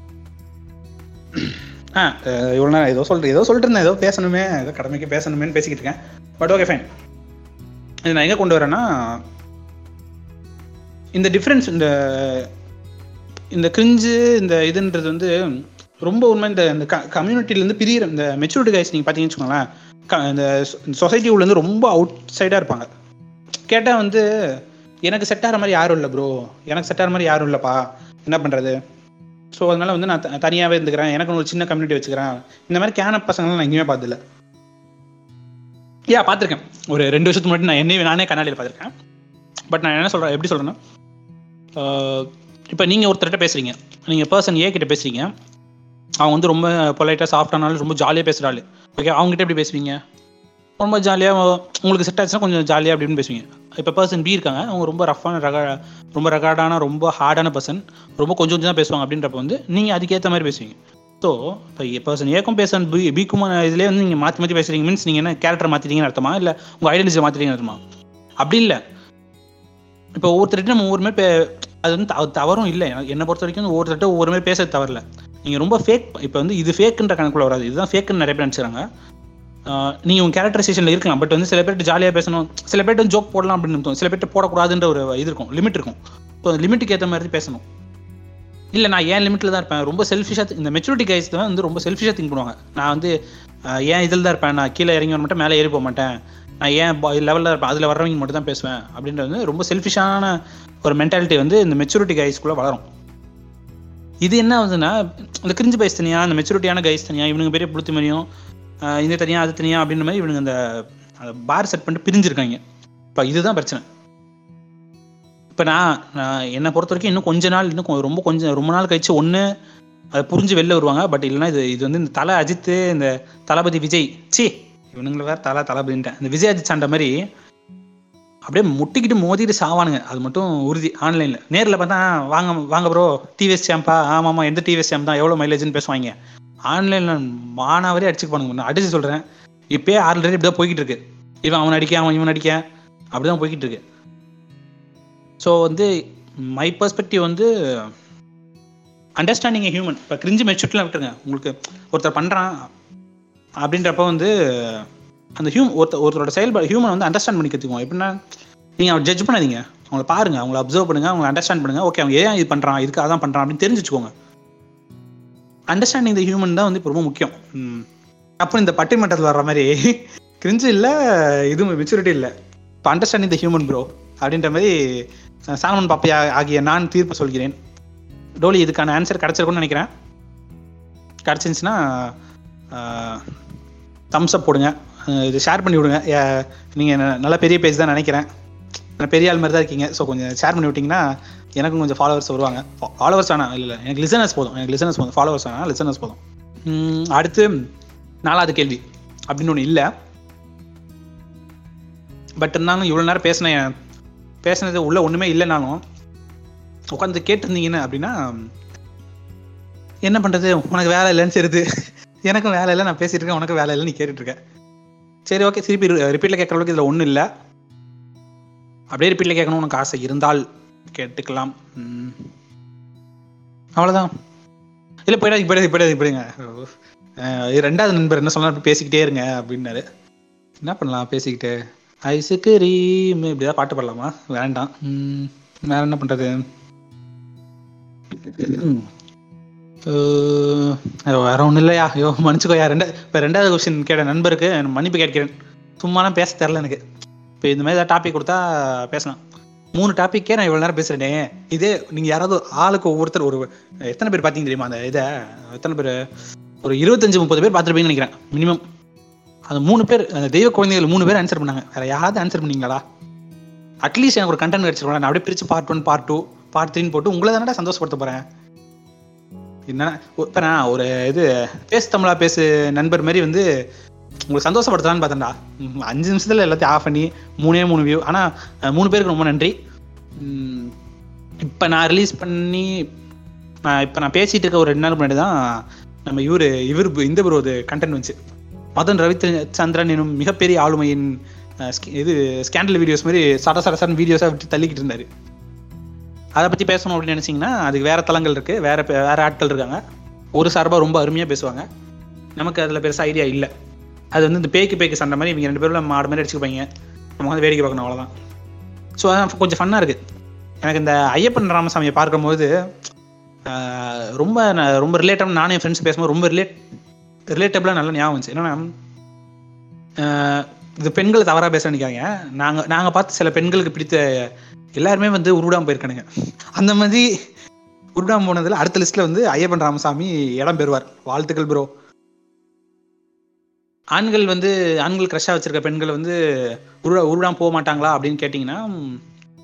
S2: ஆ இவ்வளோ நேரம் ஏதோ சொல்கிறேன் ஏதோ சொல்லிட்டு இருந்தேன் ஏதோ பேசணுமே ஏதோ கடமைக்கு பேசணுமேன்னு பேசிக்கிட்டு இருக்கேன் பட் ஓகே ஃபைன் இது நான் எங்கே கொண்டு வரேன்னா இந்த டிஃப்ரென்ஸ் இந்த இந்த கிரிஞ்சு இந்த இதுன்றது வந்து ரொம்ப உண்மை இந்த இந்த கம்யூனிட்டிலேருந்து பிரியிற இந்த மெச்சூரிட்டி கைஸ் நீங்கள் பார்த்தீங்கன்னு வச்சுக்கோங்களேன் க- இந்த சொசைட்டி உள்ளேருந்து ரொம்ப அவுட் சைடாக இருப்பாங்க கேட்டால் வந்து எனக்கு செட் ஆகிற மாதிரி யாரும் இல்லை ப்ரோ எனக்கு செட் ஆகிற மாதிரி யாரும் இல்லைப்பா என்ன பண்ணுறது ஸோ அதனால வந்து நான் த- தனியாவே இருந்துக்கிறேன் எனக்கு ஒரு சின்ன கம்யூனிட்டி வச்சுக்கிறேன் இந்த மாதிரி கேன பசங்களாம் நான் எங்கேயுமே பார்த்ததில்ல யா பார்த்துருக்கேன் ஒரு ரெண்டு வருஷத்துக்கு முன்னாடி நான் என்னையே நானே கண்ணாடியில் பார்த்துருக்கேன் பட் நான் என்ன சொல்கிறேன் எப்படி சொல்கிறேன்னா இப்போ நீங்கள் ஒருத்தர்கிட்ட பேசுகிறீங்க நீங்கள் பர்சன் ஏ கிட்ட பேசுகிறீங்க அவங்க வந்து ரொம்ப பொலைட்டாக சாஃப்டானாலும் ரொம்ப ஜாலியாக பேசுகிறாள் ஓகே அவங்ககிட்ட எப்படி பேசுவீங்க ரொம்ப ஜாலியாக உங்களுக்கு செட் ஆச்சுன்னா கொஞ்சம் ஜாலியாக அப்படின்னு பேசுவீங்க இப்போ பர்சன் பி இருக்காங்க அவங்க ரொம்ப ரஃப்பான ரக ரொம்ப ரகாடான ரொம்ப ஹார்டான பர்சன் ரொம்ப கொஞ்சம் கொஞ்சம் தான் பேசுவாங்க அப்படின்றப்ப வந்து நீங்கள் அதுக்கேற்ற மாதிரி பேசுவீங்க ஸோ இப்போ பர்சன் ஏக்கும் பேசன் பி பிக்கும் இதுலேயே வந்து நீங்கள் மாற்றி மாற்றி பேசுறீங்க மீன்ஸ் நீங்கள் என்ன கேரக்டர் மாற்றிட்டீங்கன்னு அர்த்தமா இல்லை உங்கள் ஐடென்டிட்டியை மாற்றிட்டீங்கன்னு அர்த்தமா அப்படி இல்லை இப்போ ஒவ்வொருத்தர்கிட்ட நம்ம ஒவ்வொரு மாதிரி பே- அது வந்து த- தவறும் இல்லை எனக்கு- என்னை பொறுத்த வரைக்கும் வந்து ஒவ்வொருத்தர்கிட்ட ஒவ்வொரு மாதிரி பேசுறது தவறில்ல நீங்கள் ரொம்ப ஃபேக் இப்போ வந்து இது ஃபேக்குன்ற கணக்குள்ள வராது இதுதான் ஃபேக்குன்னு நிறைய பேர் நினச்சிக்கிறாங்க நீங்கள் உங்கள் கேரக்டரைசேஷனில் இருக்கலாம் பட் வந்து சில பேர்ட்டு ஜாலியாக பேசணும் சில பேர்ட்டு ஜோக் போடலாம் அப்படின்னு தோணும் சில பேர்ட்டு போடக்கூடாதுன்ற ஒரு இது இருக்கும் லிமிட் இருக்கும் ஸோ லிமிட்டுக்கு ஏற்ற மாதிரி பேசணும் இல்லை நான் ஏன் லிமிட்டில் தான் இருப்பேன் ரொம்ப செல்ஃபிஷாக இந்த மெச்சூரிட்டி கைஸ் தான் வந்து ரொம்ப செல்ஃபிஷாக திங்க் பண்ணுவாங்க நான் வந்து ஆஹ், ஏன் இதில் தான் இருப்பேன் நான் கீழே இறங்கி வர மாட்டேன் மேலே ஏறி போக மாட்டேன் நான் ஏன் லெவலில் இருப்பேன் அதில் வர்றவங்க மட்டும் தான் பேசுவேன் அப்படின்றது வந்து ரொம்ப செல்ஃபிஷான ஒரு மென்டாலிட்டி வந்து இந்த மெச்சூரிட்டி கைஸ்க்குள்ளே வளரும் இது என்ன ஆகுதுன்னா இந்த கிரிஞ்சு பைஸ் தனியா இந்த மெச்சூரிட்டியான கைஸ் தனியா இவனுங்க பெரிய புளுத்தி மாதிரியும் ஆஹ், இது தனியா அது தனியா அப்படின்ற மாதிரி இவனுங்க அந்த பார் செட் பண்ணிட்டு பிரிஞ்சிருக்காங்க இப்போ இதுதான் பிரச்சனை இப்போ நான் நான் என்னை பொறுத்த வரைக்கும் இன்னும் கொஞ்ச நாள் இன்னும் கொ- ரொம்ப கொஞ்சம் ரொம்ப நாள் கழிச்சு ஒன்று அதை புரிஞ்சு வெளில வருவாங்க பட் இல்லைன்னா இது இது வந்து இந்த தலை அஜித்து இந்த தளபதி விஜய் சி இவனுங்களை வேற தலை தளபதின்ட்டேன் இந்த விஜய் அஜித் சண்டை மாதிரி அப்படியே முட்டிக்கிட்டு மோதிட்டு சாவானுங்க அது மட்டும் உறுதி ஆன்லைனில் நேரில் பார்த்தா வாங்க வாங்க ப்ரோ டிவிஎஸ் சாம்பா ஆமாம்மா எந்த டிவிஎஸ் சாம் தான் எவ்வளோ மைலேஜ்னு பேசுவாங்க ஆன்லைனில் மானாவரே அடிச்சுக்க பண்ணுங்க நான் அடிச்சு சொல்கிறேன் இப்பயே ஆல்ரெடி இப்படி தான் போய்கிட்டு இருக்கு இவன் அவன் அடிக்க அவன் இவன் அடிக்க அப்படி தான் போய்கிட்டு இருக்கு ஸோ வந்து மை பர்ஸ்பெக்டிவ் வந்து அண்டர்ஸ்டாண்டிங் ஹியூமன் இப்போ கிரிஞ்சு மெச்சூரிட்டிலாம் விட்டுருங்க உங்களுக்கு ஒருத்தர் பண்ணுறான் அப்படின்றப்ப வந்து அந்த ஹியூம் ஒருத்தர் ஒருத்தரோட செயல்பாடு ஹியூமன் வந்து அண்டர்ஸ்டாண்ட் பண்ணி கற்றுக்குவோம் எப்படின்னா நீங்கள் அவர் ஜட்ஜ் பண்ணாதீங்க அவங்கள பாருங்க அவங்கள அப்சர்வ் பண்ணுங்க அவங்கள அண்டர்ஸ்டாண்ட் பண்ணுங்க ஓகே அவங்க ஏன் இது பண்ணுறான் இதுக்கு அதான் பண்ணுறான் அப்படின்னு தெரிஞ்சு வச்சுக்கோங்க அண்டர்ஸ்டாண்டிங் த ஹியூமன் தான் வந்து இப்போ ரொம்ப முக்கியம் ம். அப்போ இந்த பட்டிமன்றத்தில் வர்ற மாதிரி கிரிஞ்சு இல்லை இது மெச்சூரிட்டி இல்லை இப்போ அண்டர்ஸ்டாண்டிங் த ஹியூமன் ப்ரோ அப்படின்ற மாதிரி அஹ், சாலமன் பாப்பையா ஆகிய நான் தீர்ப்பு சொல்கிறேன் டோலி இதுக்கான ஆன்சர் கிடச்சிருக்கும்னு நினைக்கிறேன் கிடச்சிருந்துச்சுன்னா தம்ஸ் அப் போடுங்க அஹ், இது ஷேர் பண்ணி விடுங்க நீங்கள் நல்ல பெரிய பேஜ் தான் நினைக்கிறேன் நான் பெரிய ஆள் மாதிரி தான் இருக்கீங்க ஸோ கொஞ்சம் ஷேர் பண்ணி விட்டிங்கன்னா எனக்கும் கொஞ்சம் ஃபாலோவர்ஸ் வருவாங்க ஃபாலோவர்ஸ் வேணாம் இல்லை இல்லை எனக்கு லிசனர்ஸ் போதும் எனக்கு லிசனர்ஸ் போதும் ஃபாலோவர்ஸ் வேணாம் லிசனர்ஸ் போதும் உம், அடுத்து நாலாவது கேள்வி அப்படின்னு ஒன்று இல்லை பட் இருந்தாலும் இவ்வளோ நேரம் பேசினேன் பேசினது உள்ள ஒன்றுமே இல்லைனாலும் உட்காந்து கேட்டிருந்தீங்கன்னு அப்படின்னா என்ன பண்ணுறது உனக்கு வேலை இல்லைன்னு சரிது எனக்கும் வேலை இல்லை நான் பேசிட்டு இருக்கேன் உனக்கு வேலை இல்லைன்னு நீ கேட்டுட்டு இருக்க சரி ஓகே திருப்பி ரிப்பீட்டில் கேட்குற அளவுக்கு இதில் ஒன்றும் இல்லை அப்படியே ரிப்பீட்டில் கேட்கணும் உனக்கு ஆசை இருந்தால் கேட்டுக்கலாம் உம். அவ்வளோதான் இல்லை போயிடாது போயிடாது போயிடாது போயிடுங்க அஹ் ரெண்டாவது நண்பர் என்ன சொன்னா அப்படி பேசிக்கிட்டே இருங்க அப்படின்னாரு என்ன பண்ணலாம் பேசிக்கிட்டு ஐஸ்கிரீம் இப்படிதான் பாட்டு பாடலாமா வேண்டாம் உம், வேற என்ன பண்றது உம். அஹ் ஐயோ, வேற ஒன்றும் இல்லையா ஐயோ மன்னிச்சுக்கோயா ரெண்டா இப்போ ரெண்டாவது கொஸ்டின் கேட்ட நண்பருக்கு நான் மன்னிப்பு கேட்கிறேன் சும்மாலாம் பேச தெரில எனக்கு இப்போ இந்த மாதிரி ஏதாவது டாபிக் கொடுத்தா பேசலாம் மூணு டாப்பிக்கே நான் இவ்வளோ நேரம் பேசுறேனே இதே நீங்கள் யாராவது ஆளுக்கு ஒவ்வொருத்தர் ஒரு எத்தனை பேர் பார்த்தீங்க தெரியுமா அந்த இதை எத்தனை பேர் ஒரு இருபத்தஞ்சு முப்பது பேர் பார்த்துருப்பீங்கன்னு நினைக்கிறேன் மினிமம் அந்த மூணு பேர் அந்த தெய்வ குழந்தைகள் மூணு பேர் ஆன்சர் பண்ணாங்க வேற யாராவது ஆன்சர் பண்ணீங்களா அட்லீஸ்ட் எனக்கு ஒரு கண்டென்ட் கிடைச்சிருக்கோம் நான் அப்படியே பிரிச்சு part one part two part த்ரீன்னு போட்டு உங்களை தானே சந்தோஷப்படுத்த போறேன் என்ன இப்போ நான் ஒரு இது பேசு தமிழா பேசு நண்பர் மாதிரி வந்து உங்களுக்கு சந்தோஷப்படுத்தலான்னு பார்த்தேன்டா ம், அஞ்சு நிமிஷத்துல எல்லாத்தையும் ஆஃப் பண்ணி மூணே மூணு வியூ ஆனா அஹ், மூணு பேருக்கு ரொம்ப நன்றி ம், இப்போ நான் ரிலீஸ் பண்ணி நான் இப்போ நான் பேசிட்டு இருக்க ஒரு ரெண்டு நாள் முன்னாடி தான் நம்ம இவர் இவர் இந்த ப்ரோ இது கண்டென்ட் வந்துச்சு மதன் ரவிச்சந்திரன் எனும் மிகப்பெரிய ஆளுமையின் அஹ், ஸ்கி- இது ஸ்கேண்டல் வீடியோஸ் மாதிரி சட சட சடன் வீடியோஸாக விட்டு தள்ளிக்கிட்டு இருந்தாரு அதை பற்றி பேசணும் அப்படின்னு நினச்சிங்கன்னா அதுக்கு வேற தளங்கள் இருக்குது வேற பே- வேற ஆட்கள் இருக்காங்க ஒரு சார்பாக ரொம்ப அருமையாக பேசுவாங்க நமக்கு அதில் பெருசாக ஐடியா இல்லை அது வந்து இந்த பேக்கு பேக்கு சண்டை மாதிரி இவங்க ரெண்டு பேரும் மாடு மாதிரி அடிச்சுப்பாங்க நம்ம வந்து வேடிக்கை பார்க்கணும் அவ்வளோதான் ஸோ அதான் கொஞ்சம் ஃபன்னாக இருக்குது எனக்கு இந்த ஐயப்பன் ராமசாமியை பார்க்கும்போது ஆஹ், ரொம்ப ந- ரொம்ப ரிலேட்டபிள் நானே என் ஃப்ரெண்ட்ஸ் பேசும்போது ரொம்ப ரிலேட் ரிலேட்டபிளாக நல்லா ஞாபகம் வந்துச்சு என்னன்னா ஆஹ், இது பெண்களை தவறாக பேச நினைக்காங்க நாங்கள் நாங்கள் பார்த்து சில பெண்களுக்கு பிடித்த எல்லாருமே வந்து உருவிடாம போயிருக்கானுங்க அந்த மாதிரி உருவிடாம போனதுல அடுத்த லிஸ்ட்ல வந்து ஐயப்பன் ராமசாமி இடம் பெறுவார் வாழ்த்துக்கள் ப்ரோ ஆண்கள் வந்து ஆண்கள் க்ரஷ்ஷாக வச்சிருக்க பெண்கள் வந்து உருடா உருடாம போக மாட்டாங்களா அப்படின்னு கேட்டிங்கன்னா ம்,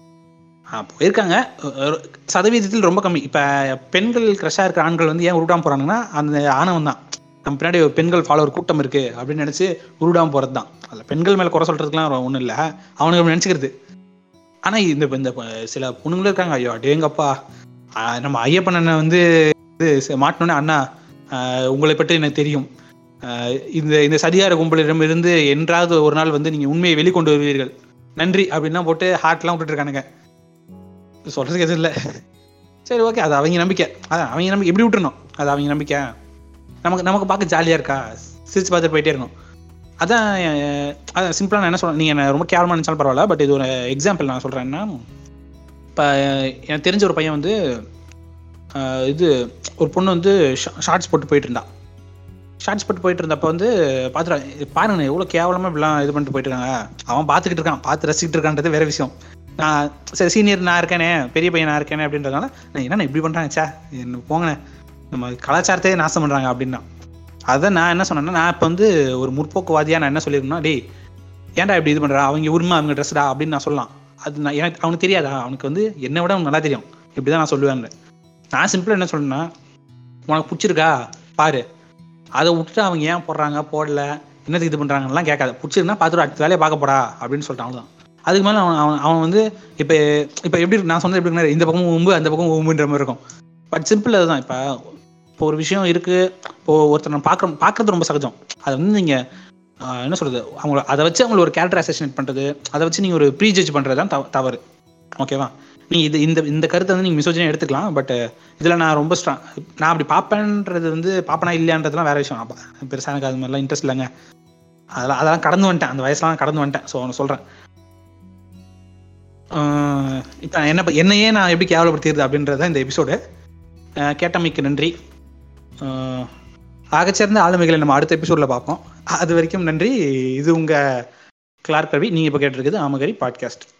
S2: ஆ, போயிருக்காங்க ஒரு சதவீதத்தில் ரொம்ப கம்மி இப்போ பெண்கள் க்ரஷ்ஷாக இருக்கிற ஆண்கள் வந்து ஏன் உருடாம போகிறாங்கன்னா அந்த ஆணவம் தான் நம்ம பின்னாடி ஒரு பெண்கள் ஃபாலோவர் கூட்டம் இருக்கு அப்படின்னு நினச்சி உருடாம போகிறது தான் அதில் பெண்கள் மேலே குறை சொல்கிறதுக்குலாம் ஒன்றும் இல்லை அவனுக்கு அப்படி நினச்சிக்கிறது ஆனா இந்த இந்த சில பொண்ணுங்களும் இருக்காங்க ஐயோ அடேங்கப்பா ஆஹ் நம்ம ஐயப்பன் அண்ணன் வந்து இது ச- மாட்டினோன்னே அண்ணா ஆஹ் உங்களை பற்றி எனக்கு தெரியும் ஆஹ் இந்த இந்த சதிகார கும்பலிடம் இருந்து என்றாவது ஒரு நாள் வந்து நீங்க உண்மையை வெளிக்கொண்டு வருவீர்கள் நன்றி அப்படின்லாம் போட்டு ஹார்ட்லாம் விட்டுட்டு இருக்கானுங்க சொல்றதுக்கு எதுவும் இல்லை சரி ஓகே அது அவங்க நம்பிக்கை அதான் அவங்க நம்பிக்கை எப்படி விட்டுறணும் அது அவங்க நம்பிக்கை நமக்கு நமக்கு பார்க்க ஜாலியா இருக்கா சிரிச்சு பார்த்துட்டு போயிட்டே இருக்கணும் அதான் அஹ், அதான் சிம்பிளாக நான் என்ன சொல்றேன் நீங்கள் என்ன ரொம்ப கேவலமாக நினச்சாலும் பரவாயில்ல பட் இது ஒரு எக்ஸாம்பிள் நான் சொல்கிறேன்னா இப்போ எனக்கு தெரிஞ்ச ஒரு பையன் வந்து அஹ், இது ஒரு பொண்ணு வந்து ஷார்ட்ஸ் போட்டு போயிட்டு இருந்தா ஷார்ட்ஸ் போட்டு போயிட்டு இருந்தப்ப வந்து பார்த்துட்டு பாருங்க எவ்வளோ கேவலமாக இப்படிலாம் இது பண்ணிட்டு போயிட்டு இருக்காங்க அவன் பார்த்துக்கிட்டு இருக்கான் பார்த்து ரசிக்கிட்டு இருக்கான்றது வேற விஷயம் நான் சரி சீனியர் நான் இருக்கேனே பெரிய பையன் நான் இருக்கேனே அப்படின்றதுனால நான் என்ன இப்படி பண்ணுறாங்க சே என்ன போங்கண்ணே நம்ம கலாச்சாரத்தையே நாசம் பண்ணுறாங்க அப்படின்னா அதான் நான் என்ன சொன்னேன்னா நான் இப்போ வந்து ஒரு முற்போக்குவாதியாக நான் என்ன சொல்லியிருக்கேன்னா டேய் ஏன்டா இப்படி இது பண்ணுறா அவங்க உரிமை அவங்க ட்ரெஸ்டா அப்படின்னு நான் சொல்லலாம் அது நான் எனக்கு அவனுக்கு தெரியாதா அவனுக்கு வந்து என்னை விட அவனுக்கு நல்லா தெரியும் இப்படி தான் நான் சொல்லுவேன் நான் சிம்பிளாக என்ன சொல்றேன்னா உனக்கு பிடிச்சிருக்கா பாரு அதை விட்டுட்டு அவங்க ஏன் போடுறாங்க போடல என்னதுக்கு இது பண்ணுறாங்கலாம் கேட்காத பிடிச்சிருந்தா பார்த்துட்டு அடுத்த வேலையை பார்க்க போடா அப்படின்னு சொல்லிட்டான் அவ்வளோதான் அதுக்கு மேலே அவன் அவன் அவன் வந்து இப்போ இப்போ எப்படி இருக்கு? நான் சொன்னது எப்படி இருக்குன்னா, இந்த பக்கம் உம்பு அந்த பக்கம் உம்புன்ற மாதிரி இருக்கும் பட் சிம்பிள் அதுதான் இப்போ இப்போ ஒரு விஷயம் இருக்கு இப்போ ஒருத்தர் நம்ம பார்க்குறோம் பார்க்கறது ரொம்ப சகஜம் அதை வந்து நீங்க ஆஹ், என்ன சொல்றது அவங்கள அதை வச்சு அவங்கள ஒரு கேரக்டர் அசேஷனேட் பண்றது அதை வச்சு நீங்க ஒரு ப்ரீ ஜட்ஜ் பண்றது தான் தவ- தவறு ஓகேவா நீ இது இந்த இந்த கருத்தை வந்து நீங்க மிசோஜினா எடுத்துக்கலாம் பட் இதுல நான் ரொம்ப ஸ்ட்ராங் நான் அப்படி பார்ப்பேன்றது வந்து பார்ப்பனா இல்லையான்றதுலாம் வேற விஷயம் அப்ப பெருசா எனக்கு அது மாதிரிலாம் இன்ட்ரெஸ்ட் இல்லைங்க அதெல்லாம் அதெல்லாம் கடந்து வந்துட்டேன் அந்த வயசுலாம் கடந்து வந்துட்டேன் ஸோ நான் சொல்றேன் ஆஹ் இப்ப நான் என்ன ப- என்னையே நான் எப்படி கேவலப்படுத்திடுது அப்படின்றது தான் இந்த எபிசோடு கேட்டமைக்கு நன்றி ஆஹ் ஆகச்சிறந்த ஆளுமைகளை நம்ம அடுத்த எபிசோட்ல பார்ப்போம் அது வரைக்கும் நன்றி இது உங்க கிளார்க் ரவி நீங்க இப்போ கேட்டிருக்குது ஆமகரி பாட்காஸ்ட்